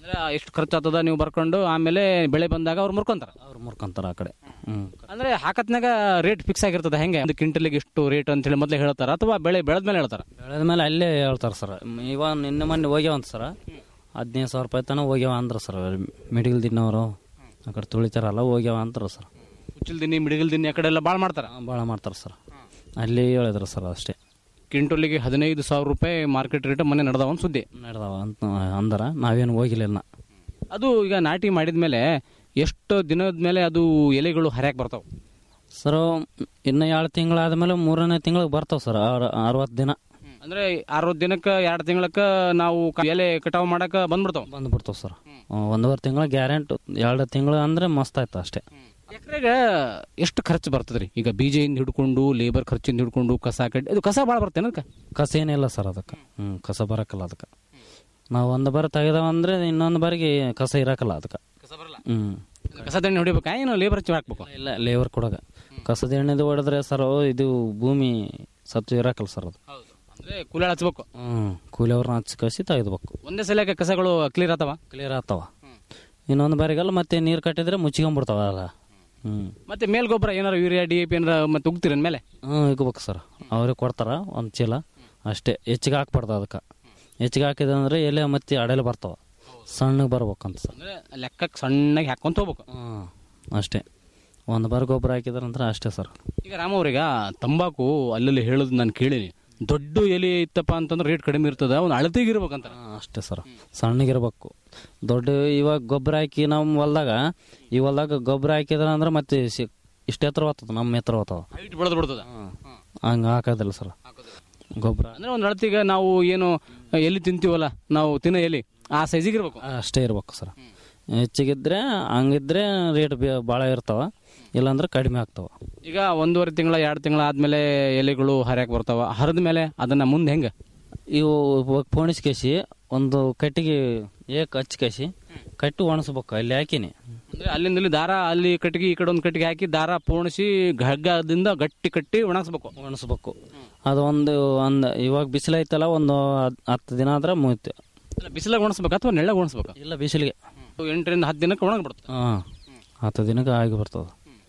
J: ಅಂದ್ರೆ ಎಷ್ಟು ಖರ್ಚಾಗ್ತದ ನೀವು ಬರ್ಕೊಂಡು ಆಮೇಲೆ ಬೆಳೆ ಬಂದಾಗ ಅವ್ರು ಮುರ್ಕೊಂತಾರ
P: ಅವ್ರು ಮುರ್ಕೊಂತಾರ ಆ ಕಡೆ ಹ್ಮ್
J: ಅಂದ್ರೆ ಹಾಕತ್ನಾಗ ರೇಟ್ ಫಿಕ್ಸ್ ಆಗಿರ್ತದ ಹೆಂಗೆ ಒಂದು ಕ್ವಿಂಟಲ್ಗೆ ಎಷ್ಟು ರೇಟ್ ಅಂತ ಹೇಳಿ ಮೊದಲೇ ಹೇಳ್ತಾರ ಅಥವಾ ಬೆಳೆ ಬೆಳೆದ್ಮೇಲೆ ಹೇಳ್ತಾರ
P: ಬೆಳೆದ ಮೇಲೆ ಅಲ್ಲೇ ಹೇಳ್ತಾರೆ ಸರ್ ಇವಾಗ ನಿನ್ನೆ ಮೊನ್ನೆ ಹೋಗ್ಯಾವಂತ ಸರ್ ಹದಿನೈದು ಸಾವಿರ ರೂಪಾಯಿ ತನಕ ಹೋಗ್ಯಾವ ಅಂದ್ರ ಸರ್ ಮೆಡಿಕಲ್ ದಿನವರು ಆ ಕಡೆ ತುಳಿತಾರಲ್ಲ ಹೋಗ್ಯಾವ ಅಂತಾರ ಸರ್
J: ಹುಚ್ಚಲ್ ದಿನಿ ಮಿಡಿಗಲ್ ದಿನಿ ಆ ಕಡೆ ಎಲ್ಲ ಭಾಳ ಮಾಡ್ತಾರ
P: ಭಾಳ ಮಾಡ್ತಾರೆ ಸರ್ ಅಲ್ಲಿ ಹೇಳಿದ್ರು ಸರ್ ಅಷ್ಟೇ
J: ಕ್ವಿಂಟಲ್ಗೆ ಹದಿನೈದು ಸಾವಿರ ರೂಪಾಯಿ ಮಾರ್ಕೆಟ್ ರೇಟ್ ಮೊನ್ನೆ ನಡೆದವ ಒಂದು ಸುದ್ದಿ
P: ನಡೆದವ ಅಂತ ಅಂದರ ನಾವೇನು ಹೋಗಿಲ್ಲ ಇನ್ನ.
J: ಅದು ಈಗ ನಾಟಿ ಮಾಡಿದ್ಮೇಲೆ ಎಷ್ಟು ದಿನದ ಮೇಲೆ ಅದು ಎಲೆಗಳು ಹರ್ಯಾಕ್ ಬರ್ತಾವ
P: ಸರ್ ಇನ್ನು ಎರಡು ತಿಂಗಳಾದ್ಮೇಲೆ ಮೂರನೇ ತಿಂಗಳಿಗೆ ಬರ್ತಾವ ಸರ್ ಅರವತ್ತು ದಿನ
J: ಅಂದ್ರೆ ಅರವತ್ತು ದಿನಕ್ಕೆ ಎರಡು ತಿಂಗಳಕ್ಕ ನಾವು ಕ- ಎಲೆ ಕಟಾವು ಮಾಡಕ ಬಂದ್ಬಿಡ್ತಾವ
P: ಬಂದ್ಬಿಡ್ತಾವ ಸರ್ ಒಂದೂವರೆ ತಿಂಗಳ ಗ್ಯಾರಂಟಿ ಎರಡು ತಿಂಗಳು ಅಂದ್ರೆ ಮಸ್ತ್ ಆಯ್ತು ಅಷ್ಟೇ
J: ಎಕರೆಗೆ ಎಷ್ಟು ಖರ್ಚು ಬರ್ತದ್ರಿ ಈಗ ಬೀಜದಿಂದ ಹಿಡ್ಕೊಂಡು ಲೇಬರ್ ಖರ್ಚಿಂದ ಹಿಡ್ಕೊಂಡು ಕಸ ಕಡ್ಡಿ ಅದು ಕಸ ಭಾಳ ಬರ್ತೇನೆ ಅದಕ್ಕೆ
P: ಕಸ ಏನಿಲ್ಲ ಸರ್ ಅದಕ್ಕೆ ಹ್ಞೂ ಕಸ ಬರಕ್ಕಲ್ಲ ಅದಕ್ಕೆ ನಾವು ಒಂದು ಬಾರಿ ತೆಗೆದವ ಅಂದ್ರೆ ಇನ್ನೊಂದು ಬಾರಿಗೆ ಕಸ ಇರಕ್ಕಲ್ಲ ಅದಕ್ಕೆ ಹ್ಞೂ
J: ಕಸದ ಎಣ್ಣೆ ಹೊಡಿಬೇಕಾ ಏನು ಲೇಬರ್ ಹಚ್ಚಿ ಹಾಕ್ಬೇಕು
P: ಇಲ್ಲ ಲೇಬರ್ ಕೊಡಗ ಕಸದ ಎಣ್ಣೆದು ಹೊಡೆದ್ರೆ ಸರ್ ಇದು ಭೂಮಿ ಸತ್ತು ಇರಕ್ಕಲ್ಲ ಸರ್ ಅದು
J: ಅಂದ್ರೆ ಕೂಲಿ ಹಚ್ಬೇಕು
P: ಹ್ಞೂ ಕೂಲಿಯವ್ರನ್ನ ಹಚ್ಚಿ ಕಸಿ ತೆಗೆದ್ಬೇಕು
J: ಒಂದೇ ಸಲಕ್ಕೆ ಕಸಗಳು ಕ್ಲಿಯರ್ ಆತವ
P: ಕ್ಲಿಯರ್ ಆಗ್ತಾವ ಇನ್ನೊಂದು ಬಾರಿಗೆಲ್ಲ ಮತ್ತೆ ನೀರು ಕಟ್ಟಿದ್ರೆ ಮುಚ್ಕೊಂಡ್ಬಿಡ್ತಾವ ಅಲ್ಲ ಹ್ಞೂ
J: ಮತ್ತೆ ಮೇಲ್ ಗೊಬ್ಬರ ಏನಾರ ಯೂರಿಯಾ ಡಿ ಎ ಪಿ ಏನಾರ ಮತ್ತೆ ಉಗ್ತಿರ ಮೇಲೆ
P: ಹ್ಞೂ ಇಕ್ಬೇಕು ಸರ್ ಅವ್ರಿಗೆ ಕೊಡ್ತಾರ ಒಂದು ಚೀಲ ಅಷ್ಟೇ ಹೆಚ್ಚಿಗೆ ಹಾಕ್ಬಾರ್ದು ಅದಕ್ಕೆ ಹೆಚ್ಚಿಗೆ ಹಾಕಿದೆ ಅಂದ್ರೆ ಎಲೆ ಮತ್ತೆ ಅಡೆಲೆ ಬರ್ತಾವ ಸಣ್ಣಗೆ ಬರ್ಬೇಕಂತ ಸರ್
J: ಅಂದ್ರೆ ಲೆಕ್ಕಕ್ಕೆ ಸಣ್ಣಗೆ ಹಾಕೊಂತ ಹೋಗ್ಬೇಕು
P: ಹ್ಞೂ ಅಷ್ಟೇ ಒಂದು ಬಾರಿ ಗೊಬ್ಬರ ಹಾಕಿದ್ರಂದ್ರೆ ಅಷ್ಟೇ ಸರ್
J: ಈಗ ರಾಮ ಅವ್ರೀಗ ತಂಬಾಕು ಅಲ್ಲಲ್ಲಿ ಹೇಳೋದು ನಾನು ಕೇಳೀನಿ ದೊಡ್ಡ ಎಲೆ ಇತ್ತಪ್ಪ ಅಂತಂದ್ರೆ ರೇಟ್ ಕಡಿಮೆ ಇರ್ತದ ಒಂದು ಅಳತೆಗೆ ಇರ್ಬೇಕಂತ
P: ಅಷ್ಟೇ ಸರ್ ಸಣ್ಣಗಿರ್ಬೇಕು ದೊಡ್ಡ ಇವಾಗ ಗೊಬ್ಬರ ಹಾಕಿ ನಮ್ಮ ಹೊಲ್ದಾಗ ಈ ಹೊಲ್ದಾಗ ಗೊಬ್ಬರ ಹಾಕಿದ್ರ ಅಂದ್ರೆ ಮತ್ತೆ ಸಿ- ಇಷ್ಟು ಎತ್ತರ ಹೋಗ್ತದ ನಮ್ಮ ಎತ್ತರ ಹೋಗ್ತಾವ
J: ಹೈಟ್ ಬೆಳೆದು ಬಿಡ್ತದ
P: ಹಂಗೆ ಹಾಕೋದಿಲ್ಲ ಸರ್ ಗೊಬ್ಬರ
J: ಅಂದ್ರೆ ಒಂದು ಅಳತೆಗೆ ನಾವು ಏನು ಎಲ್ಲಿ ತಿಂತೀವಲ್ಲ ನಾವು ತಿನ್ನೋ ಎಲಿ ಆ ಸೈಜಿಗೆ ಇರ್ಬೇಕು
P: ಅಷ್ಟೇ ಇರ್ಬೇಕು ಸರ್ ಹೆಚ್ಚಿಗಿದ್ರೆ ಹಂಗಿದ್ರೆ ರೇಟ್ ಭಾಳ ಇರ್ತಾವ ಇಲ್ಲಾಂದ್ರೆ ಕಡಿಮೆ ಆಗ್ತಾವ
J: ಈಗ ಒಂದೂವರೆ ತಿಂಗಳ ಎರಡು ತಿಂಗಳ ಆದ್ಮೇಲೆ ಎಲೆಗಳು ಹರಿಯಾಕ್ ಬರ್ತಾವ ಹರಿದ ಮೇಲೆ ಅದನ್ನ ಮುಂದೆ ಹೆಂಗೆ
P: ಇವು ಪೋಣಿಸ್ಕೇಸಿ ಒಂದು ಕಟ್ಟಿಗೆ ಏಕ್ ಹಚ್ಕೇಸಿ ಕಟ್ಟಿ ಒಣಸ್ಬೇಕು ಅಲ್ಲಿ ಹಾಕಿನಿ
J: ಅಂದ್ರೆ ಅಲ್ಲಿಂದ ಇಲ್ಲಿ ದಾರ ಅಲ್ಲಿ ಕಟ್ಟಿಗೆ ಈ ಕಡೆ ಒಂದು ಕಟ್ಟಿಗೆ ಹಾಕಿ ದಾರ ಪೋಣಿಸಿ ಹಗ್ಗದಿಂದ ಗಟ್ಟಿ ಕಟ್ಟಿ ಒಣಗಿಸ್ಬೇಕು
P: ಒಣಸ್ಬೇಕು ಅದು ಒಂದು ಒಂದು ಇವಾಗ ಬಿಸಿಲು ಐತಲ್ಲ ಒಂದು ಹದ್- ಹತ್ತು ದಿನ ಆದ್ರೆ ಮುಗಿತು
J: ಬಿಸಿಲಾಗ ಒಣಸ್ಬೇಕು ಅಥವಾ ನೆಳ್ಳಾಗ ಒಣಸ್ಬೇಕು
P: ಇಲ್ಲ ಬಿಸಿಲಿಗೆ
J: ಎಂಟರಿಂದ ಹತ್ತು ದಿನಕ್ಕೆ ಒಣಗ್ಬಿಡುತ್ತೆ
P: ಹಾಂ ಹತ್ತು ದಿನಕ್ಕೆ ಆಗಿ ಬರ್ತದೆ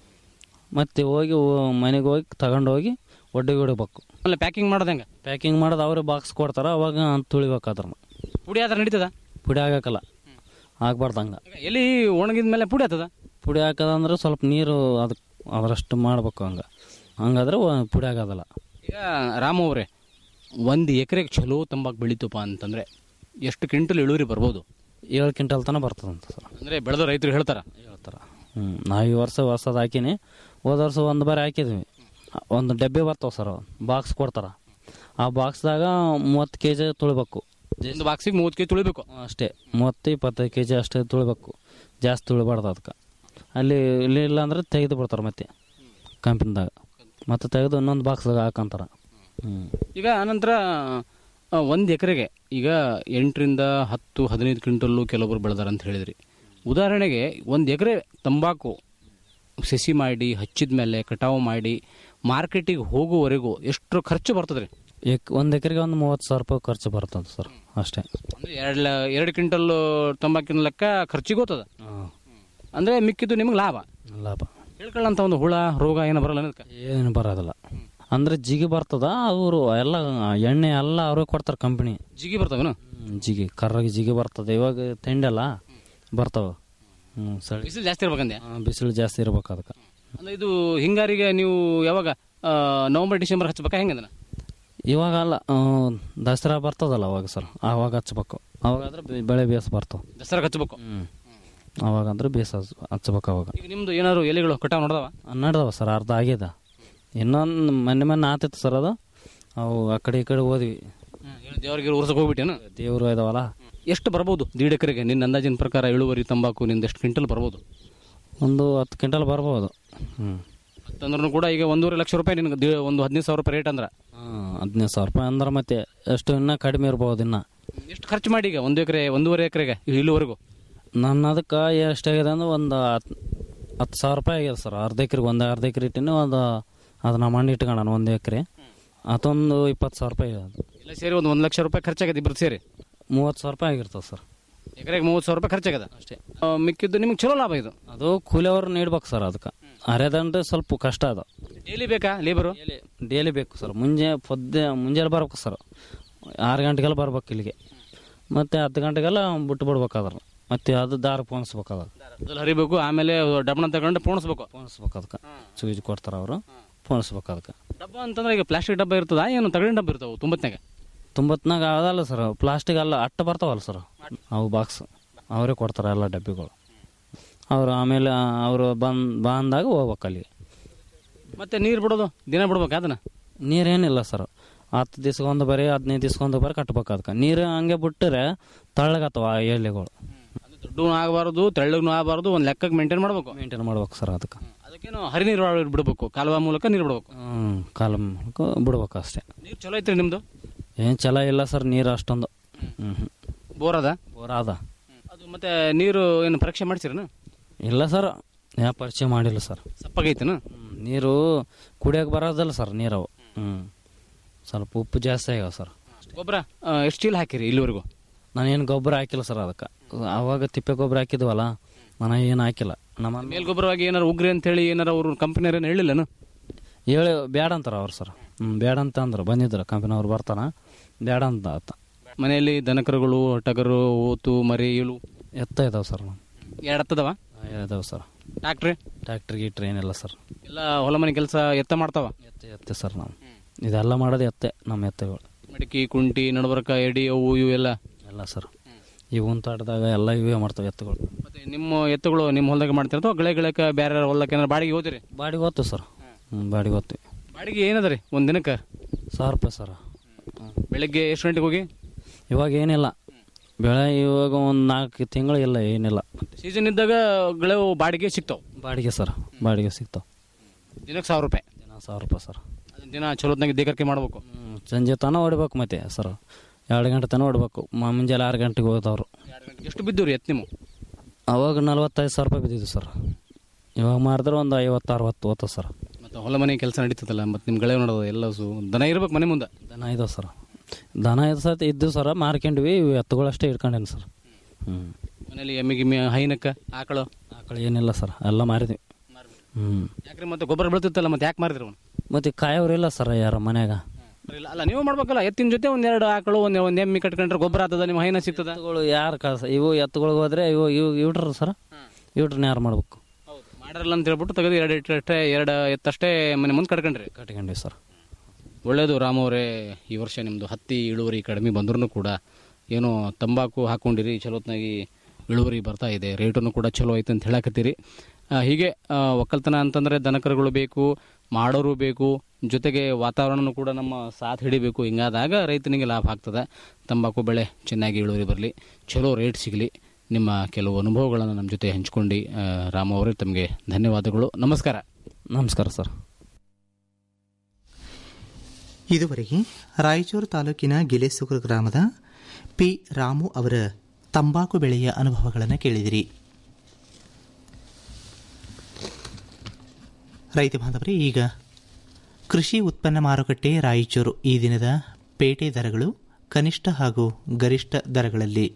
P: ಮತ್ತೆ ಹೋಗಿ ಮನೆಗೆ ಹೋಗಿ ತಗೊಂಡು ಹೋಗಿ ಒಡ್ಡಿಗೆ ಹೊಡಿಬೇಕು
J: ಆಮೇಲೆ ಪ್ಯಾಕಿಂಗ್ ಮಾಡೋದು ಹೆಂಗೆ
P: ಪ್ಯಾಕಿಂಗ್ ಮಾಡೋದು ಅವ್ರೆ ಬಾಕ್ಸ್ ಕೊಡ್ತಾರ ಅವಾಗ ತುಳಿಬೇಕು ಅದ್ರನ್ನ
J: ಪುಡಿ ಆದ್ರೆ ನಡೀತದ
P: ಪುಡಿ ಆಗಕ್ಕಲ್ಲ ಆಗ್ಬಾರ್ದು ಹಂಗೆ
J: ಎಲ್ಲಿ ಒಣಗಿದ ಮೇಲೆ ಪುಡಿ ಆಗ್ತದ
P: ಪುಡಿ ಹಾಕೋದಂದ್ರೆ ಸ್ವಲ್ಪ ನೀರು ಅದಕ್ಕೆ ಅದರಷ್ಟು ಮಾಡ್ಬೇಕು ಹಂಗೆ ಹಂಗಾದ್ರೆ ವ- ಪುಡಿ ಆಗೋದಲ್ಲ
J: ಈಗ ರಾಮ ಅವರೇ ಒಂದು ಎಕರೆಗೆ ಚಲೋ ತಂಬಾಕು ಬೆಳೀತಪ್ಪ ಅಂತಂದ್ರೆ ಎಷ್ಟು ಕ್ವಿಂಟಲ್ ಇಳುವರಿ ಬರ್ಬೋದು
P: ಏಳು ಕ್ವಿಂಟಲ್ ತನಕ ಬರ್ತದಂತ ಸರ್
J: ಅಂದ್ರೆ ಬೆಳೆದ ರೈತರು ಹೇಳ್ತಾರ
P: ಹೇಳ್ತಾರ ಹ್ಞೂ ನಾವು ಈ ವರ್ಷ ಹೊಸದು ಹಾಕಿನಿ ಹೋದ ವರ್ಷ ಒಂದು ಬಾರಿ ಹಾಕಿದ್ವಿ ಒಂದು ಡಬ್ಬೆ ಬರ್ತಾವ ಸರ್ ಬಾಕ್ಸ್ ಕೊಡ್ತಾರ ಆ ಬಾಕ್ಸ್ದಾಗ ಮೂವತ್ತು ಕೆ ಜಿ ತುಳಿಬೇಕು
J: ಒಂದು ಬಾಕ್ಸಿಗೆ ಮೂವತ್ತು ಕೆ ತುಳಿಬೇಕು
P: ಅಷ್ಟೇ ಮೂವತ್ತು ಇಪ್ಪತ್ತೈದು ಕೆ ಜಿ ಅಷ್ಟೇ ತುಳಿಬೇಕು ಜಾಸ್ತಿ ತುಳಿಬಾರ್ದು ಅದಕ್ಕೆ ಅಲ್ಲಿ ಇಲ್ಲಿ ಇಲ್ಲ ಅಂದ್ರೆ ತೆಗೆದು ಬಿಡ್ತಾರೆ ಮತ್ತೆ ಕಂಪ್ನಿದಾಗ ಮತ್ತೆ ತೆಗೆದು ಇನ್ನೊಂದು ಬಾಕ್ಸ್ದಾಗ ಹಾಕಂತಾರ ಹ್ಞೂ
J: ಈಗ ಆನಂತರ ಒಂದು ಎಕರೆಗೆ ಈಗ ಎಂಟರಿಂದ ಹತ್ತು ಹದಿನೈದು ಕ್ವಿಂಟಲ್ಲು ಕೆಲವೊಬ್ರು ಬೆಳೆದಾರ ಅಂತ ಹೇಳಿದ್ರಿ ಉದಾಹರಣೆಗೆ ಒಂದು ಎಕರೆ ತಂಬಾಕು ಸಸಿ ಮಾಡಿ ಹಚ್ಚಿದ ಮೇಲೆ ಕಟಾವು ಮಾಡಿ ಮಾರ್ಕೆಟಿಗೆ ಹೋಗುವವರೆಗೂ ಎಷ್ಟು ಖರ್ಚು ಬರ್ತದ್ರಿ
P: ಎಕ್ ಒಂದು ಎಕರೆಗೆ ಒಂದು ಮೂವತ್ತು ಸಾವಿರ ರೂಪಾಯಿ ಖರ್ಚು ಬರ್ತದೆ ಸರ್ ಅಷ್ಟೇ
J: ಅಂದ್ರೆ ಎರಡು ಎರಡು ಕ್ವಿಂಟಲ್ ತಂಬಾಕಿನ ಲೆಕ್ಕ ಖರ್ಚಿಗೆ ಹೋಗ್ತದ ಅಂದ್ರೆ ಮಿಕ್ಕಿದ್ದು ನಿಮ್ಗೆ ಲಾಭ
P: ಲಾಭ
J: ಹೇಳ್ಕೊಳ್ಳಂತ ಒಂದು ಹುಳ ರೋಗ ಏನೋ ಬರಲ್ಲ ಅನ್ನೋದಕ್ಕೆ
P: ಏನು ಬರೋದಿಲ್ಲ ಅಂದ್ರೆ ಜಿಗಿ ಬರ್ತದ ಅವರು ಎಲ್ಲ ಎಣ್ಣೆ ಎಲ್ಲ ಅವ್ರಿಗೆ ಕೊಡ್ತಾರೆ ಕಂಪ್ನಿ
J: ಜಿಗಿ ಬರ್ತಾವೇನು
P: ಜಿಗಿ ಕರ್ರಾಗಿ ಜಿಗಿ ಬರ್ತದೆ ಇವಾಗ ತಿಂಡಲ್ಲ ಬರ್ತಾವ ಹ್ಞೂ ಸರಿ
J: ಬಿಸಿಲು ಜಾಸ್ತಿ ಇರ್ಬೇಕಂದೆ
P: ಬಿಸಿಲು ಜಾಸ್ತಿ ಇರ್ಬೇಕು ಅದಕ್ಕೆ
J: ಅಂದ್ರೆ ಇದು ಹಿಂಗಾರಿಗೆ ನೀವು ಯಾವಾಗ ಆ, ನವೆಂಬರ್ ಡಿಸೆಂಬರ್ ಹಚ್ಬೇಕಾ ಹೆಂಗೆ ಅದನ್ನ
P: ಇವಾಗ ಅಲ್ಲ ಆ, ದಸರಾ ಬರ್ತದಲ್ಲ ಅವಾಗ ಸರ್ ಆವಾಗ ಹಚ್ಬೇಕು ಅವಾಗಾದ್ರೆ ಬೆ- ಬೆಳೆ ಬೇಸ್ ಬರ್ತಾವ
J: ದಸರಾ ಹಚ್ಬೇಕು
P: ಅವಾಗ ಅಂದ್ರೆ ಬೇಸ್ ಹಚ್- ಹಚ್ಬೇಕು ಅವಾಗ
J: ಈಗ ನಿಮ್ದು ಏನಾದ್ರು ಎಲೆಗಳು ಕಟಾವ್ ನೋಡ್ದವ
P: ನಡ್ದವ ಸರ್ ಅರ್ಧ ಆಗ್ಯದ ಇನ್ನೊಂದು ಮೊನ್ನೆ ಮೊನ್ನೆ ಆತಿತ್ತು ಸರ್ ಅದು ಅವು ಆ ಕಡೆ ಈ ಕಡೆ ಹೋದ್ವಿ
J: ದೇವ್ರಿಗೆ ಉರ್ಸಕ್ ಹೋಗ್ಬಿಟ್ಟೇನು
P: ದೇವ್ರು ಇದಾವಲ್ಲ
J: ಎಷ್ಟು ಬರ್ಬೋದು ದೀಡ್ ಎಕರೆಗೆ ನಿನ್ನ ಅಂದಾಜಿನ ಪ್ರಕಾರ ಇಳುವರಿ ತಂಬಾಕು ನಿಂದ ಎಷ್ಟು ಕ್ವಿಂಟಲ್ ಬರ್ಬೋದು
P: ಒಂದು ಹತ್ತು ಕ್ವಿಂಟಲ್ ಬರ್ಬೋದು ಹ್ಞೂ
J: ಅಂತಂದ್ರೂ ಕೂಡ ಈಗ ಒಂದೂವರೆ ಲಕ್ಷ ರೂಪಾಯಿ ನಿನ್ಗೆ ದಿ- ಒಂದು ಹದಿನೈದು ಸಾವಿರ ರೂಪಾಯಿ ರೇಟ್ ಅಂದ್ರೆ
P: ಹಾಂ ಹದಿನೈದು ಸಾವಿರ ರೂಪಾಯಿ ಅಂದ್ರೆ ಮತ್ತೆ ಎಷ್ಟು ಇನ್ನೂ ಕಡಿಮೆ ಇರ್ಬೋದು ಇನ್ನು
J: ಎಷ್ಟು ಖರ್ಚು ಮಾಡಿ ಈಗ ಒಂದು ಎಕರೆ ಒಂದೂವರೆ ಎಕರೆಗೆ ಇಲ್ಲಿವರೆಗೂ
P: ನನ್ನ ಅದಕ್ಕೆ ಎಷ್ಟಾಗಿದೆ ಅಂದ್ರೆ ಒಂದು ಹತ್ತು ಹತ್ತು ಸಾವಿರ ರೂಪಾಯಿ ಆಗಿದೆ ಸರ್ ಅರ್ಧ ಎಕರೆಗೆ ಒಂದು ಅರ್ಧ ಎಕರೆ ಇಟ್ಟಿನಿ ಒಂದು ಅದನ್ನ ಮಣ್ಣು ಇಟ್ಕೊಳ್ಳೋಣ ಒಂದು ಎಕರೆ ಅದೊಂದು ಇಪ್ಪತ್ತು ಸಾವಿರ ರೂಪಾಯಿ ಅದು
J: ಎಲ್ಲ ಸೇರಿ ಒಂದು ಒಂದು ಲಕ್ಷ ರೂಪಾಯಿ ಖರ್ಚಾಗತ್ತೆ ಇಬ್ರು ಸೇರಿ
P: ಮೂವತ್ತು ಸಾವಿರ ರೂಪಾಯಿ ಆಗಿರ್ತದೆ ಸರ್
J: ಎಕರೆಗೆ ಮೂವತ್ತು ಸಾವಿರ ರೂಪಾಯಿ ಖರ್ಚಾಗದ ಅಷ್ಟೇ ಮಿಕ್ಕಿದ್ದು ನಿಮ್ಗೆ ಚಲೋ ಲಾಭ ಇದು
P: ಅದು ಕೂಲಿಯವ್ರು ನೀಡ್ಬೇಕು ಸರ್ ಅದಕ್ಕೆ ಅರೆದಂದ್ರೆ ಸ್ವಲ್ಪ ಕಷ್ಟ ಅದ
J: ಡೈಲಿ ಬೇಕಾ ಲೇಬರು
P: ಡೈಲಿ ಬೇಕು ಸರ್ ಮುಂಜೆ ಪೊದ್ದೆ ಮುಂಜಾನೆ ಬರ್ಬೇಕು ಸರ್ ಆರು ಗಂಟೆಗೆಲ್ಲ ಬರ್ಬೇಕು ಇಲ್ಲಿಗೆ ಮತ್ತೆ ಹತ್ತು ಗಂಟೆಗೆಲ್ಲ ಬಿಟ್ಟು ಬಿಡ್ಬೇಕಾದ್ರೆ ಮತ್ತೆ ಅದು ದಾರ ಪೋಣಿಸ್ಬೇಕಾದ
J: ಅದ್ರಲ್ಲಿ ಹರಿಬೇಕು ಆಮೇಲೆ ಡಬ್ಬಣ ತಗೊಂಡು ಪೋಣಿಸ್ಬೇಕು
P: ಪೋಣಿಸ್ಬೇಕು ಅದಕ್ಕೆ ಸೂಜಿ ಕೊಡ್ತಾರೆ ಅವರು ಪೋಣಿಸ್ಬೇಕು ಅದಕ್ಕೆ
J: ಡಬ್ಬ ಅಂತಂದ್ರೆ ಈಗ ಪ್ಲಾಸ್ಟಿಕ್ ಡಬ್ಬ ಇರ್ತದ ಏನು ತಗಡಿನ ಡಬ್ಬ ಇರ್ತಾವೆ ತುಂಬತ್ನಾಗ
P: ತುಂಬತ್ನಾಗ ಅದಲ್ಲ ಸರ್ ಪ್ಲಾಸ್ಟಿಕ್ ಎಲ್ಲ ಅಟ್ಟ ಬರ್ತಾವಲ್ಲ ಸರ್ ಅವು ಬಾಕ್ಸ್ ಅವರೇ ಕೊಡ್ತಾರೆ ಎಲ್ಲ ಡಬ್ಬಿಗಳು ಅವರು ಆಮೇಲೆ ಅವರು ಬಂದ್ ಬಂದಾಗ ಹೋಗ್ಬೇಕು ಅಲ್ಲಿಗೆ
J: ಮತ್ತೆ ನೀರು ಬಿಡೋದು ದಿನ ಬಿಡ್ಬೇಕು ಅದನ್ನ
P: ನೀರೇನಿಲ್ಲ ಸರ್ ಹತ್ತು ದಿವ್ಸಕ್ಕೊಂದು ಬರೀ ಹದಿನೈದು ದಿವ್ಸಕ್ಕೊಂದು ಬರೀ ಕಟ್ಬೇಕು ಅದಕ್ಕೆ ನೀರು ಹಂಗೆ ಬಿಟ್ಟರೆ ತಳ್ಳಗತ್ತವ ಆ ಎಲೆಗಳು
J: ದೊಡ್ಡ ಆಗಬಾರ್ದು ತೆಳ್ಳಗೂ ಆಗಬಾರ್ದು ಒಂದು ಲೆಕ್ಕಕ್ಕೆ ಮೇಂಟೈನ್ ಮಾಡ್ಬೇಕು
P: ಮೇಂಟೈನ್ ಮಾಡ್ಬೇಕು ಸರ್ ಅದಕ್ಕೆ
J: ಅದಕ್ಕೇನು ಹರಿ ನೀರು ಬಿಡಬೇಕು ಕಾಲುವ ಮೂಲಕ ನೀರು ಬಿಡಬೇಕು
P: ಹ್ಞೂ ಕಾಲ ಮೂಲಕ ಬಿಡ್ಬೇಕು ಅಷ್ಟೇ
J: ನೀರು ಚಲೋ ಐತ್ರಿ ನಿಮ್ದು
P: ಏನು ಚಲ ಇಲ್ಲ ಸರ್ ನೀರು ಅಷ್ಟೊಂದು ಹ್ಞೂ ಹ್ಞೂ
J: ಬೋರ್ ಅದ
P: ಬೋರ್ ಅದ
J: ಅದು ಮತ್ತೆ ನೀರು ಏನು ಪರೀಕ್ಷೆ ಮಾಡ್ಸಿರನ
P: ಇಲ್ಲ ಸರ್ ಯಾವ ಪರಿಚಯ ಮಾಡಿಲ್ಲ ಸರ್
J: ಸಪ್ಪಾಗೈತನ
P: ನೀರು ಕುಡಿಯೋಕೆ ಬರೋದಲ್ಲ ಸರ್ ನೀರವು ಹ್ಞೂ ಸ್ವಲ್ಪ ಉಪ್ಪು ಜಾಸ್ತಿ ಆಗ್ಯಾವ ಸರ್
J: ಗೊಬ್ಬರ ಎಷ್ಟು ಚೀಲ ಹಾಕಿರಿ ಇಲ್ಲಿವರೆಗೂ
P: ನಾನೇನು ಗೊಬ್ಬರ ಹಾಕಿಲ್ಲ ಸರ್ ಅದಕ್ಕೆ ಅವಾಗ ತಿಪ್ಪೆ ಗೊಬ್ಬರ ಹಾಕಿದ್ವಲ್ಲ ನಾನು ಏನು ಹಾಕಿಲ್ಲ ನಮ್ಮ
J: ಮೇಲ್ಗೊಬ್ಬರವಾಗಿ ಏನಾರು ಉಗ್ರಿ ಅಂತ ಹೇಳಿ ಏನಾರ ಅವರು ಕಂಪನಿಯವ್ರು ಏನು ಹೇಳಿಲ್ಲನು
P: ಹೇಳಿ ಬೇಡ ಅಂತಾರ ಅವ್ರು ಸರ್ ಹ್ಞೂ ಬೇಡ ಅಂತ ಅಂದ್ರೆ ಬಂದಿದ್ರು ಕಂಪನಿಯವ್ರು ಬರ್ತಾರ ಬೇಡ ಅಂತ ಆತ
J: ಮನೆಯಲ್ಲಿ ದನಕರುಗಳು ಟಗರು ಊತು ಮರಿ ಇಳು
P: ಎತ್ತ ಇದಾವೆ ಸರ್
J: ಎರಡು ಹತ್ತದವ
P: ಇದಾವೆ ಸರ್
J: ಟ್ಯಾಕ್ಟ್ರಿ
P: ಟ್ಯಾಕ್ಟ್ರಿ ಗೀಟ್ರಿ ಏನಿಲ್ಲ ಸರ್
J: ಎಲ್ಲ ಹೊಲ ಮನೆ ಕೆಲಸ ಎತ್ತ ಮಾಡ್ತಾವ
P: ಎತ್ತೆ ಎತ್ತೆ ಸರ್ ನಾವು ಇದೆಲ್ಲ ಮಾಡೋದು ಎತ್ತೆ ನಮ್ಮ ಎತ್ತೆಗಳು
J: ಮಡಿಕೆ ಕುಂಟಿ ನಡಬರ್ಕ ಎಡಿ ಅವು ಇವು ಎಲ್ಲ
P: ಎಲ್ಲ ಸರ್ ಈ ತೋಟದಾಗ ಎಲ್ಲ ಇವೇ ಮಾಡ್ತಾವೆ ಎತ್ತುಗಳು
J: ಮತ್ತೆ ನಿಮ್ಮ ಎತ್ತುಗಳು ನಿಮ್ಮ ಹೊಲದಾಗ ಮಾಡ್ತಿರ್ತಾವ ಗಳ ಗಳಕ ಬೇರೆ ಹೊಲಕ್ಕೆ ಏನಾರು ಬಾಡಿಗೆ ಹೋದಿರಿ
P: ಬಾಡಿಗೆ ಹೋಗ್ತೀವಿ ಸರ್ ಹ್ಞೂ ಬಾಡಿಗೆ ಹೋಗ್ತೀವಿ
J: ಬಾಡಿಗೆ ಏನದ ರೀ ಒಂದು ದಿನಕ್ಕೆ
P: ಸಾವಿರ ರೂಪಾಯಿ ಸರ್
J: ಬೆಳಿಗ್ಗೆ ಎಷ್ಟು ಗಂಟೆಗೆ ಹೋಗಿ
P: ಇವಾಗ ಏನಿಲ್ಲ ಬೆಳೆ ಇವಾಗ ಒಂದು ನಾಲ್ಕು ತಿಂಗಳು ಇಲ್ಲ ಏನಿಲ್ಲ
J: ಸೀಸನ್ ಇದ್ದಾಗ ಗಳು ಬಾಡಿಗೆ ಸಿಗ್ತಾವ
P: ಬಾಡಿಗೆ ಸರ್ ಬಾಡಿಗೆ ಸಿಗ್ತಾವೆ
J: ದಿನಕ್ಕೆ ಸಾವಿರ ರೂಪಾಯಿ
P: ದಿನ ಸಾವಿರ ರೂಪಾಯಿ ಸರ್
J: ಅದನ್ನ ದಿನ ಚಲೋತ್ನಾಗ ದೇಕರಿಕೆ ಮಾಡ್ಬೇಕು
P: ಹ್ಮ್, ಸಂಜೆ ತನಕ ಹೊಡಿಬೇಕು ಮತ್ತೆ ಸರ್ ಎರಡು ಗಂಟೆ ತನಕ ಹೊಡ್ಬೇಕು ಮ- ಮುಂಜಾನೆ ಆರು ಗಂಟೆಗೆ ಹೋದವ್ರು
J: ಎಷ್ಟು ಬಿದ್ದು ರೀ ಎತ್ತು ನೀವು
P: ಅವಾಗ ನಲ್ವತ್ತೈದು ಸಾವಿರ ರೂಪಾಯಿ ಬಿದ್ದಿದ್ದು ಸರ್ ಇವಾಗ ಮಾರಿದ್ರೆ ಒಂದು ಐವತ್ತು ಅರವತ್ತು ಹೋಗ್ತದೆ ಸರ್
J: ಮತ್ತೆ ಹೊಲ ಮನೆ ಕೆಲಸ ನಡೀತದಲ್ಲ ಮತ್ತೆ ನಿಮ್ಮ ಗಳೇ ನೋಡೋದು ಎಲ್ಲ ಸು ದನ ಇರ್ಬೇಕು ಮನೆ ಮುಂದೆ
P: ದನ ಇದಾವೆ ಸರ್ ದನ ಇದು ಸತಿ ಇದ್ದು ಸರ ಮಾರ್ಕೊಂಡ್ವಿ ಇವು ಎತ್ತುಗಳು ಅಷ್ಟೇ ಇಟ್ಕೊಂಡೇನು ಸರ್ ಹ್ಞೂ
J: ಮನೇಲಿ ಎಮ್ಮೆ ಗಿಮ್ಮೆ ಹೈನಕ್ಕ ಆಕಳು
P: ಆಕಳು ಏನಿಲ್ಲ ಸರ್ ಎಲ್ಲ ಮಾರಿದ್ವಿ ಹ್ಞೂ
J: ಯಾಕ್ರಿ ಮತ್ತೆ ಗೊಬ್ಬರ ಬೆಳ್ತಿತ್ತಲ್ಲ ಮತ್ತೆ ಯಾಕೆ ಮಾರಿದ್ರಿ ಅವ್ನು
P: ಮತ್ತು ಕಾಯೋರಿಲ್ಲ ಸರ್ ಯಾರು ಮನ್ಯಾಗ
J: ಇಲ್ಲ ಅಲ್ಲ ನೀವು ಮಾಡ್ಬೇಕಲ್ಲ ಎತ್ತಿನ ಜೊತೆ ಒಂದೆರಡು ಆಕಳು ಒಂದ್ ಒಂದ್ ಎಮ್ಮೆ ಕಟ್ಕೊಂಡ್ರೆ ಗೊಬ್ಬರ ಆಗ್ತದ ನಿಮ್ಮ ಹೈನ ಸಿಗ್ತದ
P: ಎತ್ತುಗಳು ಯಾರು ಕಳ್ಸ ಇವು ಎತ್ತುಗಳಿಗೆ ಹೋದ್ರೆ ಇವು ಇವು ಇವ್ಟ್ರ ಸರ್ ಇವ್ಟ್ರನ್ನ ಯಾರು ಮಾಡ್ಬೇಕು
J: ಮಾಡಿರಲ್ಲ ಅಂತ ಹೇಳ್ಬಿಟ್ಟು ತೆಗೆದು ಎರಡು ಇಟ್ಟು ಅಷ್ಟೇ ಎರಡು ಎತ್ತಷ್ಟೇ ಮನೆ ಮುಂದೆ ಕಟ್ಕೊಂಡ್ರಿ
P: ಕಟ್ಕೊಂಡ್ವಿ ಸರ್
J: ಒಳ್ಳೇದು ರಾಮ್ ಅವರೇ ಈ ವರ್ಷ ನಿಮ್ಮದು ಹತ್ತಿ ಇಳುವರಿ ಕಡಿಮೆ ಬಂದ್ರೂ ಕೂಡ ಏನೋ ತಂಬಾಕು ಹಾಕೊಂಡಿರಿ ಚಲೋತ್ನಾಗಿ ಇಳುವರಿ ಬರ್ತಾ ಇದೆ ರೇಟನ್ನು ಕೂಡ ಚಲೋ ಐತೆ ಅಂತ ಹೇಳಕತ್ತೀರಿ ಆ, ಹೀಗೆ ಆ, ಒಕ್ಕಲ್ತನ ಅಂತಂದರೆ ದನಕರುಗಳು ಬೇಕು ಮಾಡೋರು ಬೇಕು ಜೊತೆಗೆ ವಾತಾವರಣನೂ ಕೂಡ ನಮ್ಮ ಸಾಥ್ ಹಿಡಿಬೇಕು ಹಿಂಗಾದಾಗ ರೈತನಿಗೆ ಲಾಭ ಆಗ್ತದೆ ತಂಬಾಕು ಬೆಳೆ ಚೆನ್ನಾಗಿ ಇಳುವರಿ ಬರಲಿ ಚಲೋ ರೇಟ್ ಸಿಗಲಿ ನಿಮ್ಮ ಕೆಲವು ಅನುಭವಗಳನ್ನು ನಮ್ಮ ಜೊತೆ ಹಂಚ್ಕೊಂಡು ಆ, ರಾಮ್ ಅವರೇ ತಮಗೆ ಧನ್ಯವಾದಗಳು ನಮಸ್ಕಾರ
P: ನಮಸ್ಕಾರ ಸರ್
D: ಇದುವರೆಗೆ ರಾಯಚೂರು ತಾಲೂಕಿನ ಗಿಲೇಸುಗರ ಗ್ರಾಮದ ಪಿ ರಾಮು ಅವರ ತಂಬಾಕು ಬೆಳೆಯ ಅನುಭವಗಳನ್ನು ಕೇಳಿದಿರಿ ರೈತ ಬಾಂಧವರೇ ಈಗ ಕೃಷಿ ಉತ್ಪನ್ನ ಮಾರುಕಟ್ಟೆ ರಾಯಚೂರು ಈ ದಿನದ ಪೇಟೆ ದರಗಳು ಕನಿಷ್ಠ ಹಾಗೂ ಗರಿಷ್ಠ ದರಗಳಲ್ಲಿ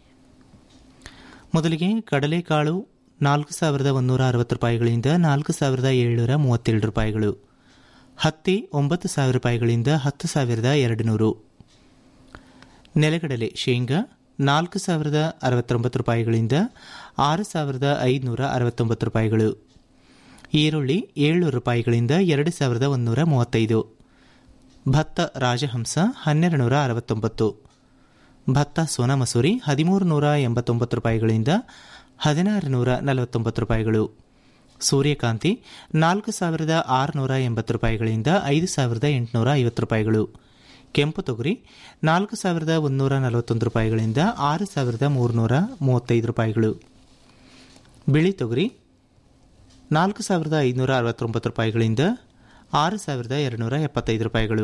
D: ಮೊದಲಿಗೆ ಕಡಲೆಕಾಳು ನಾಲ್ಕು ಸಾವಿರದ ಒಂದೂರ ಅರವತ್ತು ರೂಪಾಯಿಗಳಿಂದ ನಾಲ್ಕು ಸಾವಿರದ ಏಳ್ನೂರ ಮೂವತ್ತೆರಡು ರೂಪಾಯಿಗಳು ಹತ್ತಿ ಒಂಬತ್ತು ಸಾವಿರ ರೂಪಾಯಿಗಳಿಂದ ಹತ್ತು ಸಾವಿರದ ಎರಡು ನೂರು ನೆಲಗಡಲೆ ಶೇಂಗಾ ನಾಲ್ಕು ಸಾವಿರದ ಅರವತ್ತೊಂಬತ್ತು ರೂಪಾಯಿಗಳಿಂದ ಆರು ಸಾವಿರದ ಐದುನೂರ ಅರವತ್ತೊಂಬತ್ತು ರೂಪಾಯಿಗಳು ಈರುಳ್ಳಿ ಏಳ್ನೂರು ರೂಪಾಯಿಗಳಿಂದ ಎರಡು ಸಾವಿರದ ಒಂದೂರ ಮೂವತ್ತೈದು ಭತ್ತ ರಾಜಹಂಸ ಹನ್ನೆರಡು ನೂರ ಅರವತ್ತೊಂಬತ್ತು ಭತ್ತ ಸೋನಾ ಮಸೂರಿ ಹದಿಮೂರು ನೂರ ಎಂಬತ್ತೊಂಬತ್ತು ರೂಪಾಯಿಗಳಿಂದ ಹದಿನಾರು ನೂರ ನಲವತ್ತೊಂಬತ್ತು ರೂಪಾಯಿಗಳು ಸೂರ್ಯಕಾಂತಿ ನಾಲ್ಕು ಸಾವಿರದ ಆರುನೂರ ಎಂಬತ್ತು ರೂಪಾಯಿಗಳಿಂದ ಐದು ಸಾವಿರದ ಎಂಟುನೂರ ಐವತ್ತು ರೂಪಾಯಿಗಳು ಕೆಂಪು ತೊಗರಿ ನಾಲ್ಕು ಸಾವಿರದ ಒಂದೂರ ನಲವತ್ತೊಂದು ರೂಪಾಯಿಗಳಿಂದ ಆರು ಸಾವಿರದ ಮೂರುನೂರ ಮೂವತ್ತೈದು ರೂಪಾಯಿಗಳು ಬಿಳಿ ತೊಗರಿ ನಾಲ್ಕು ಸಾವಿರದ ಐದುನೂರ ಅರವತ್ತೊಂಬತ್ತು ರೂಪಾಯಿಗಳಿಂದ ಆರು ಸಾವಿರದ ಎರಡುನೂರ ಎಪ್ಪತ್ತೈದು ರೂಪಾಯಿಗಳು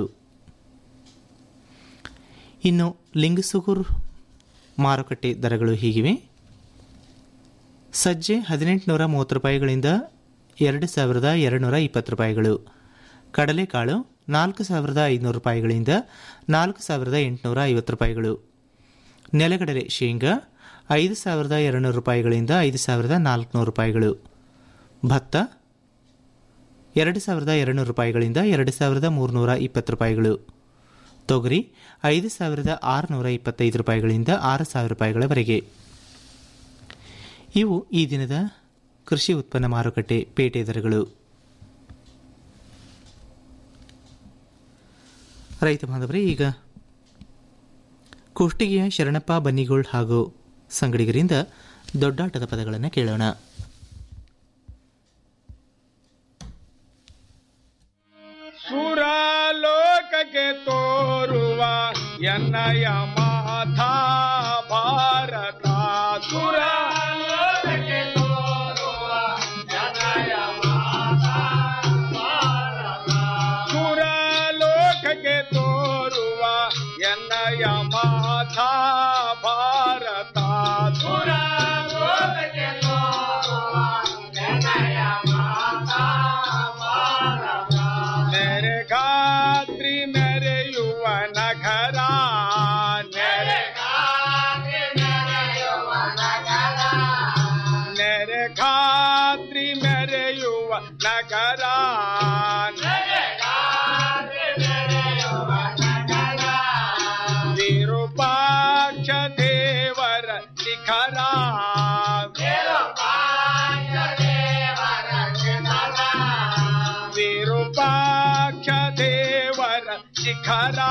D: ಇನ್ನು ಲಿಂಗಸುಗೂರ್ ಮಾರುಕಟ್ಟೆ ದರಗಳು ಹೀಗಿವೆ ಸಜ್ಜೆ ಹದಿನೆಂಟುನೂರ ಮೂವತ್ತು ರೂಪಾಯಿಗಳಿಂದ ಎರಡು ಸಾವಿರದ ಎರಡುನೂರ ಇಪ್ಪತ್ತು ರೂಪಾಯಿಗಳು ಕಡಲೆಕಾಳು ನಾಲ್ಕು ಸಾವಿರದ ಐದುನೂರು ರೂಪಾಯಿಗಳಿಂದ ನಾಲ್ಕು ಸಾವಿರದ ಎಂಟುನೂರ ಐವತ್ತು ರೂಪಾಯಿಗಳು ನೆಲಗಡಲೆ ಶೇಂಗಾ ಐದು ಸಾವಿರದ ಎರಡುನೂರು ರೂಪಾಯಿಗಳಿಂದ ಐದು ಸಾವಿರದ ನಾಲ್ಕುನೂರು ರೂಪಾಯಿಗಳು ಭತ್ತ ಎರಡು ಸಾವಿರದ ಎರಡುನೂರು ರೂಪಾಯಿಗಳಿಂದ ಎರಡು ಸಾವಿರದ ಮೂರುನೂರ ಇಪ್ಪತ್ತು ರೂಪಾಯಿಗಳು ತೊಗರಿ ಐದು ಸಾವಿರದ ಆರುನೂರ ಇಪ್ಪತ್ತೈದು ರೂಪಾಯಿಗಳಿಂದ ಆರು ಸಾವಿರ ರೂಪಾಯಿಗಳವರೆಗೆ ಇವು ಈ ದಿನದ ಕೃಷಿ ಉತ್ಪನ್ನ ಮಾರುಕಟ್ಟೆ ಪೇಟೆ ದರಗಳು ರೈತ ಬಾಂಧವರೇ ಈಗ ಕುಷ್ಟಗಿಯ ಶರಣಪ್ಪ ಬನ್ನಿಗೋಳ್ ಹಾಗೂ ಸಂಗಡಿಗರಿಂದ ದೊಡ್ಡಾಟದ ಪದಗಳನ್ನು ಕೇಳೋಣ
Q: ಸುರಲೋಕಕ್ಕೆ ತೋರುವ ಎನ್ನಯ ಮಾತಾ ಭಾರತ ಸುರಲೋಕಕ್ಕೆ ತೋರುವ ಎನ್ನಯ ಮಾತಾ ಸುರಲೋಕಕ್ಕೆ ತೋರುವ ಎನ್ನಯ ಮಾತಾ ಭಾರತ ಸುರಲೋಕಕ್ಕೆ ತೋರುವ ಎನ್ನಯ ಮಾತಾ ಭಾರತ मेरे गात्री मेरे युवा नगरा मेरे मेरे गात्री मेरे युवा नगरा विरूपाक्ष देवर शिखरा विरूपाक्ष देवर शिखरा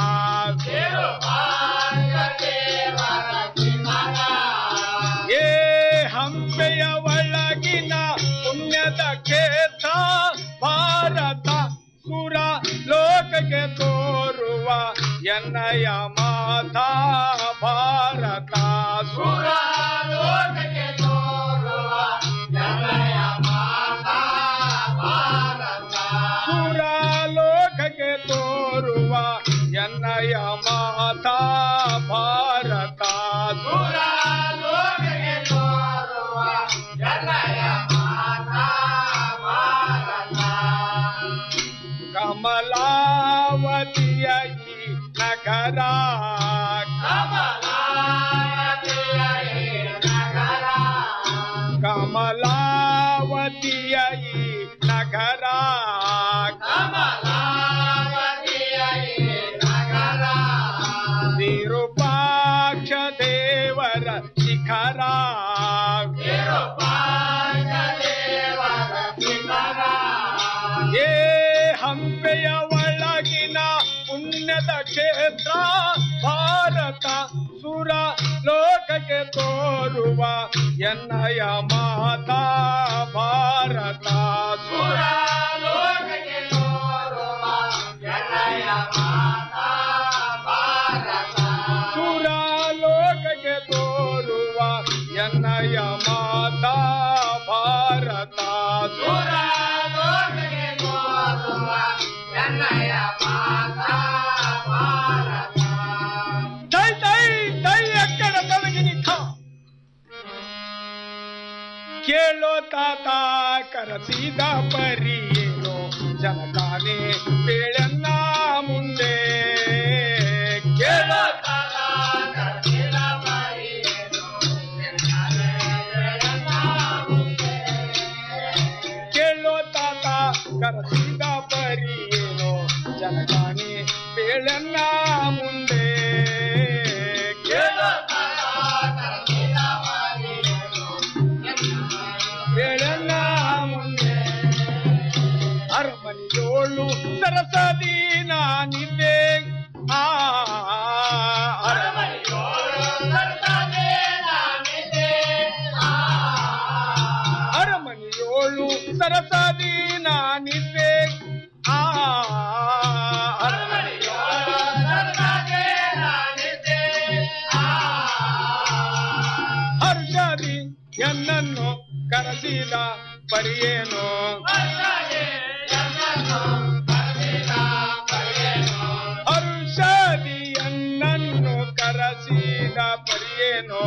Q: ಏ ಹಂಪೆಯ ಒಳಗಿನ ಪುಣ್ಯದ ಕ್ಷೇತ್ರ ಭಾರತ ಸುರ ಲೋಕಕ್ಕೆ ತೋರುವ ಎನ್ನಯ ಮಾತಾ ಭಾರತ ಸುರ ಲೋಕಕ್ಕೆ ತೋರುವ ಎನ್ನಯ ಮಾತಾ ಭಾರತ ಸುರ ಲೋಕಕ್ಕೆ ತೋರುವ ಎನ್ನಯ ಮಾತಾ ಭಾರತ ಸುರ ಲೋಕಕ್ಕೆ ತೋರುವ ಎನ್ನಯ ಮಾತಾ ಭಾರತ ಕಮಲಾವತಿಯ ಈ ನಗರ ಕಮಲಾವತಿಯ ಈ ನಗರ ವಿರೂಪಾಕ್ಷ ದೇವರ ಶಿಖರ ಏ ಹಂಪೆಯ ಒಳಗಿನ ಪುಣ್ಯದ ಕ್ಷೇತ್ರ ಭಾರತ ಸುರ ಲೋಕಕ್ಕೆ ತೋರುವ ಎನ್ನಯ ಮಾತಾ ಭಾರತ ಸುರ ಲೋಕಕ್ಕೆ ತೋರುವ ಎನ್ನಯ ಮಾತಾ ಭಾರತ ಸುರ ಲೋಕಕ್ಕೆ ತೋರುವ ಎನ್ನಯ ಮಾತಾ ಭಾರತ ಸುರ ಲೋಕಕ್ಕೆ ತೋರುವ ಎನ್ನಯ ಮಾತಾ ಭಾರತ ದೈ ದೈ ದೈ ಅಕ್ಕಡ ತಲಗಿನಿ ಖಾ ಕೇಳೋ ತಾತ ಕರಸಿದ ಪರಿಯೇನೋ ಜನತಾನೆ ಬೇಳನ್ನ ಮುಂದೆ ಕೇಳೋ ತಾತ ಕರಸಿದ ಪರಿಯೇನೋ ಜನತಾನೆ ಬೇಳನ್ನ ಮುಂದೆ. ಕೇಳೋ ತಾತ ಕರಸಿದ ಪರಿಯೇನೋ ಜನತಾನೆ ಬೇಳನ್ನ ಮುಂದೆ ಕೇಳೋ ತಾತ ಕರಸಿದ ಪರಿಯೇನೋ ಬೇಳನ್ನ ಮುಂದೆ ಅರಮನೆಯೋಳು ಸರಸದಿ ನಾನಿದ್ದೆ ಆ ಅರಮನೆಯೋಳು ಸರಸದಿ ನಾನಿದ್ದೆ ಆ ಹರ್ಷದಿ ಎನ್ನನ್ನು ಕರೆಸಿದ ಪರಿಯೇನು ಹರ್ಷದಿ ಎನ್ನನ್ನು ಕರೆಸಿದ ಪರಿಯೇನು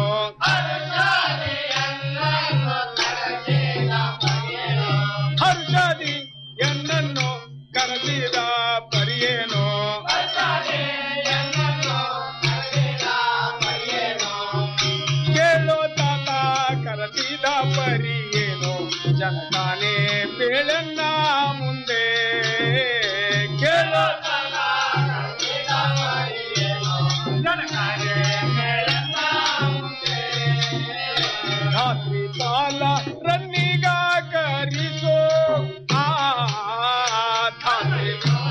Q: ಹರ್ಷದಿ ಎನ್ನನ್ನು ಕರೆಸಿದ ಪರಿಯೇನು ಕೇಳ ಕೇಳೋ ರಾತ್ರಿ ಕಾಲ ರನ್ನಿಗ ಕರಿಸೋ ಆ ಧಾತ್ರಿ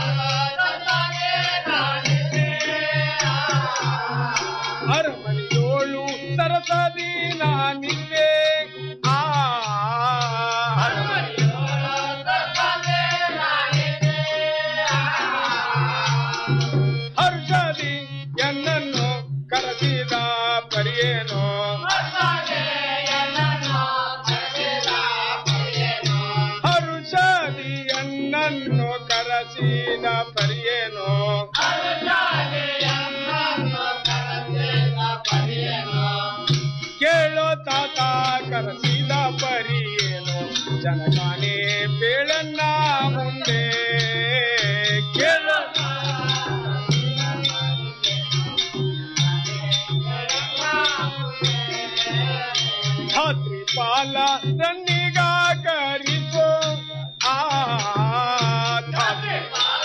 Q: ಅರಮನೆಯೋಳು ಸರಸದಿ ನಾನಿದ್ದೆ ಆ ಹರ್ಷದಿ ಎನ್ನನ್ನು ಕರೆಸಿದ ಪರಿಯೇನೋ ಹರುಷದಿ ಎನ್ನನ್ನು ಕರೆಸಿದ ಪರಿಯೇನೋ ಕೇಳೋ ತಾತ ಕರೆಸಿದ ಪರಿಯೇನೋ ಜನಗಾನೆ ಬೇಳನ್ನ ಮುಂದೆ ಕೇಳೋ ಧಾತ್ರಿ ಪಾಲ ರನ್ನಿಗ ಕರಿಸೋ ಆ ಧಾತ್ರಿ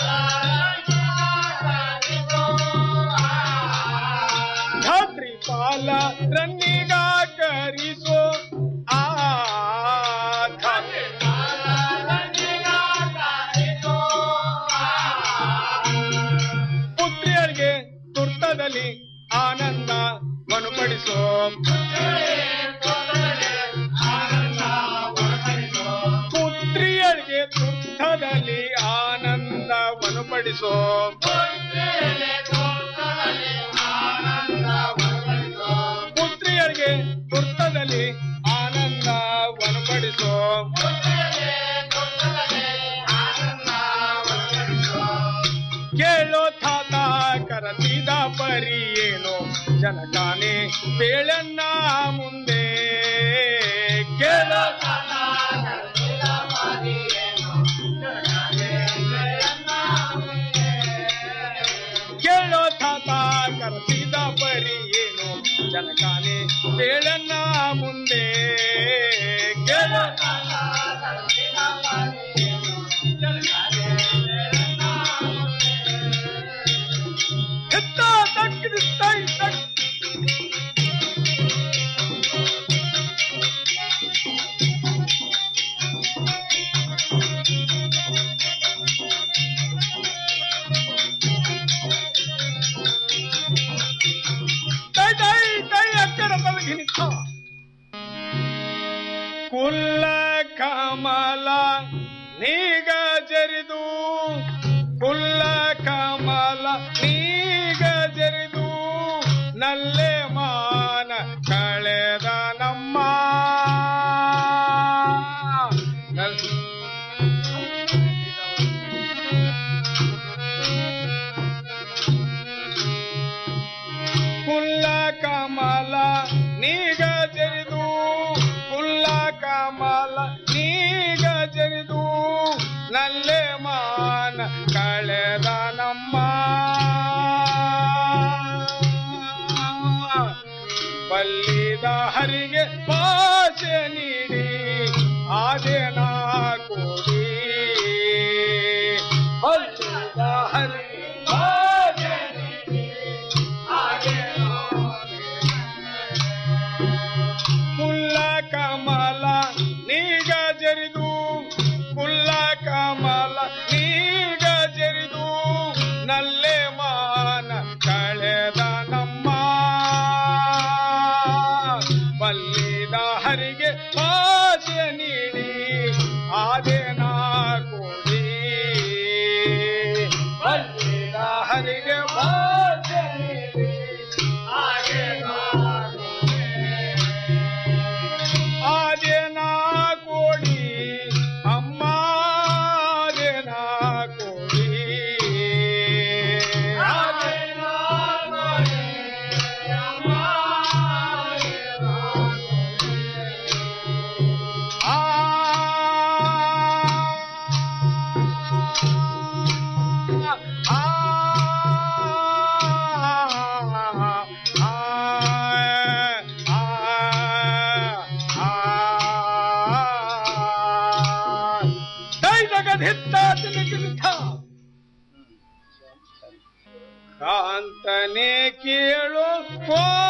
Q: ಧಾತ್ರಿ ಪಾಲ ರನ್ನಿಗ ಕರಿಸೋ ಆ ಧಾತ್ರಿ ಪುತ್ರಿಯರಿಗೆ ತುರ್ತದಲ್ಲಿ ಆನಂದ ಮನುಪಡಿಸೋ ಪುತ್ರಿಯರಿಗೆ ತುರ್ತದಲ್ಲಿ ಆನಂದವನ್ನು ಪಡಿಸೋ ಪುತ್ರಿಯರಿಗೆ ತುರ್ತದಲ್ಲಿ ಆನಂದವನ್ನು ಪಡಿಸೋ ಕೇಳೋ ತಾತ ಕರಸಿದ ಪರಿಯೇನೋ ಜನಕಾನೆ ಬೇಳನ್ನ ಮುಂದೆ ಕೇಳೋ ಕೇಳೋ ತಾತ ಕರಸಿದ ಪರಿಯೇನೋ ಜನಕಾನೆ ಬೇಳನ್ನ ಮುಂದೆ ಕೇಳೋ ಎತ್ತ ತಕ್ಕಿದ ತಕ್ ದೈ ದೈ ದೈ ಅಕ್ಕಡ ಬಲಗಿನಿ ಕುಲ್ಲ ಕಮಲ ನೀಗ ಜರಿದು ಕುಲ್ಲ ಕಮಲ ನೀಗ ಜರಿದು ನಲ್ಲೆ ಮಾನ ಕಳೆದ ನಮ್ಮ ನಲ್- ಕುಲ್ಲ ಕಮಲ ನೀಗ ಜರಿದು ಕುಲ್ಲ ಕಮಲ ನೀಗ ಜರಿದು ನಲ್ಲೆ ಮಾನ ಕಳೆದ ನಮ್ಮ ಬಲ್ಲಿದ ಹರಿಗೆ ಭಾಷೆ ನೀಡಿ ಆದೇನ ಕೊಡಿ ಬಲ್ಲಿದ ಹರಿಗೆ ಭಾಷೆ ನೀಡಿ ಆದೇನ ಕುಲ್ಲ ಕಮಲ ನೀಗ ಜರಿದು ಕುಲ್ಲ ಕಮಲ ನೀಗ ಜರಿದು ನಲ್ಲೆ ಮಾನ ಕಳೆದ ನಮ್ಮ ಬಲ್ಲಿದ ಹರಿಗೆ ಭಾಷೆ ನೀಡಿ ಆದೇನ ಕೊಡಿ ಬಲ್ಲಿದ ಹರಿಗೆ ಭಾಷೆ ನೀಡಿ ಆದೇನ ಆದೇನ ಕೊಡಿ ಅಮ್ಮ ಆದೇನ ಕೊಡಿ ಆದೇನ ಕೊಡಿ ಅಮ್ಮ ಆದೇನ ಕೊಡಿ. ಆ ಆ ದೈ ಜಗದ್ಹಿತ್ತ ತಿಲಿಕಿಲಿಥ ಕಾಂತನೆ ಕೇಳು ಕೋ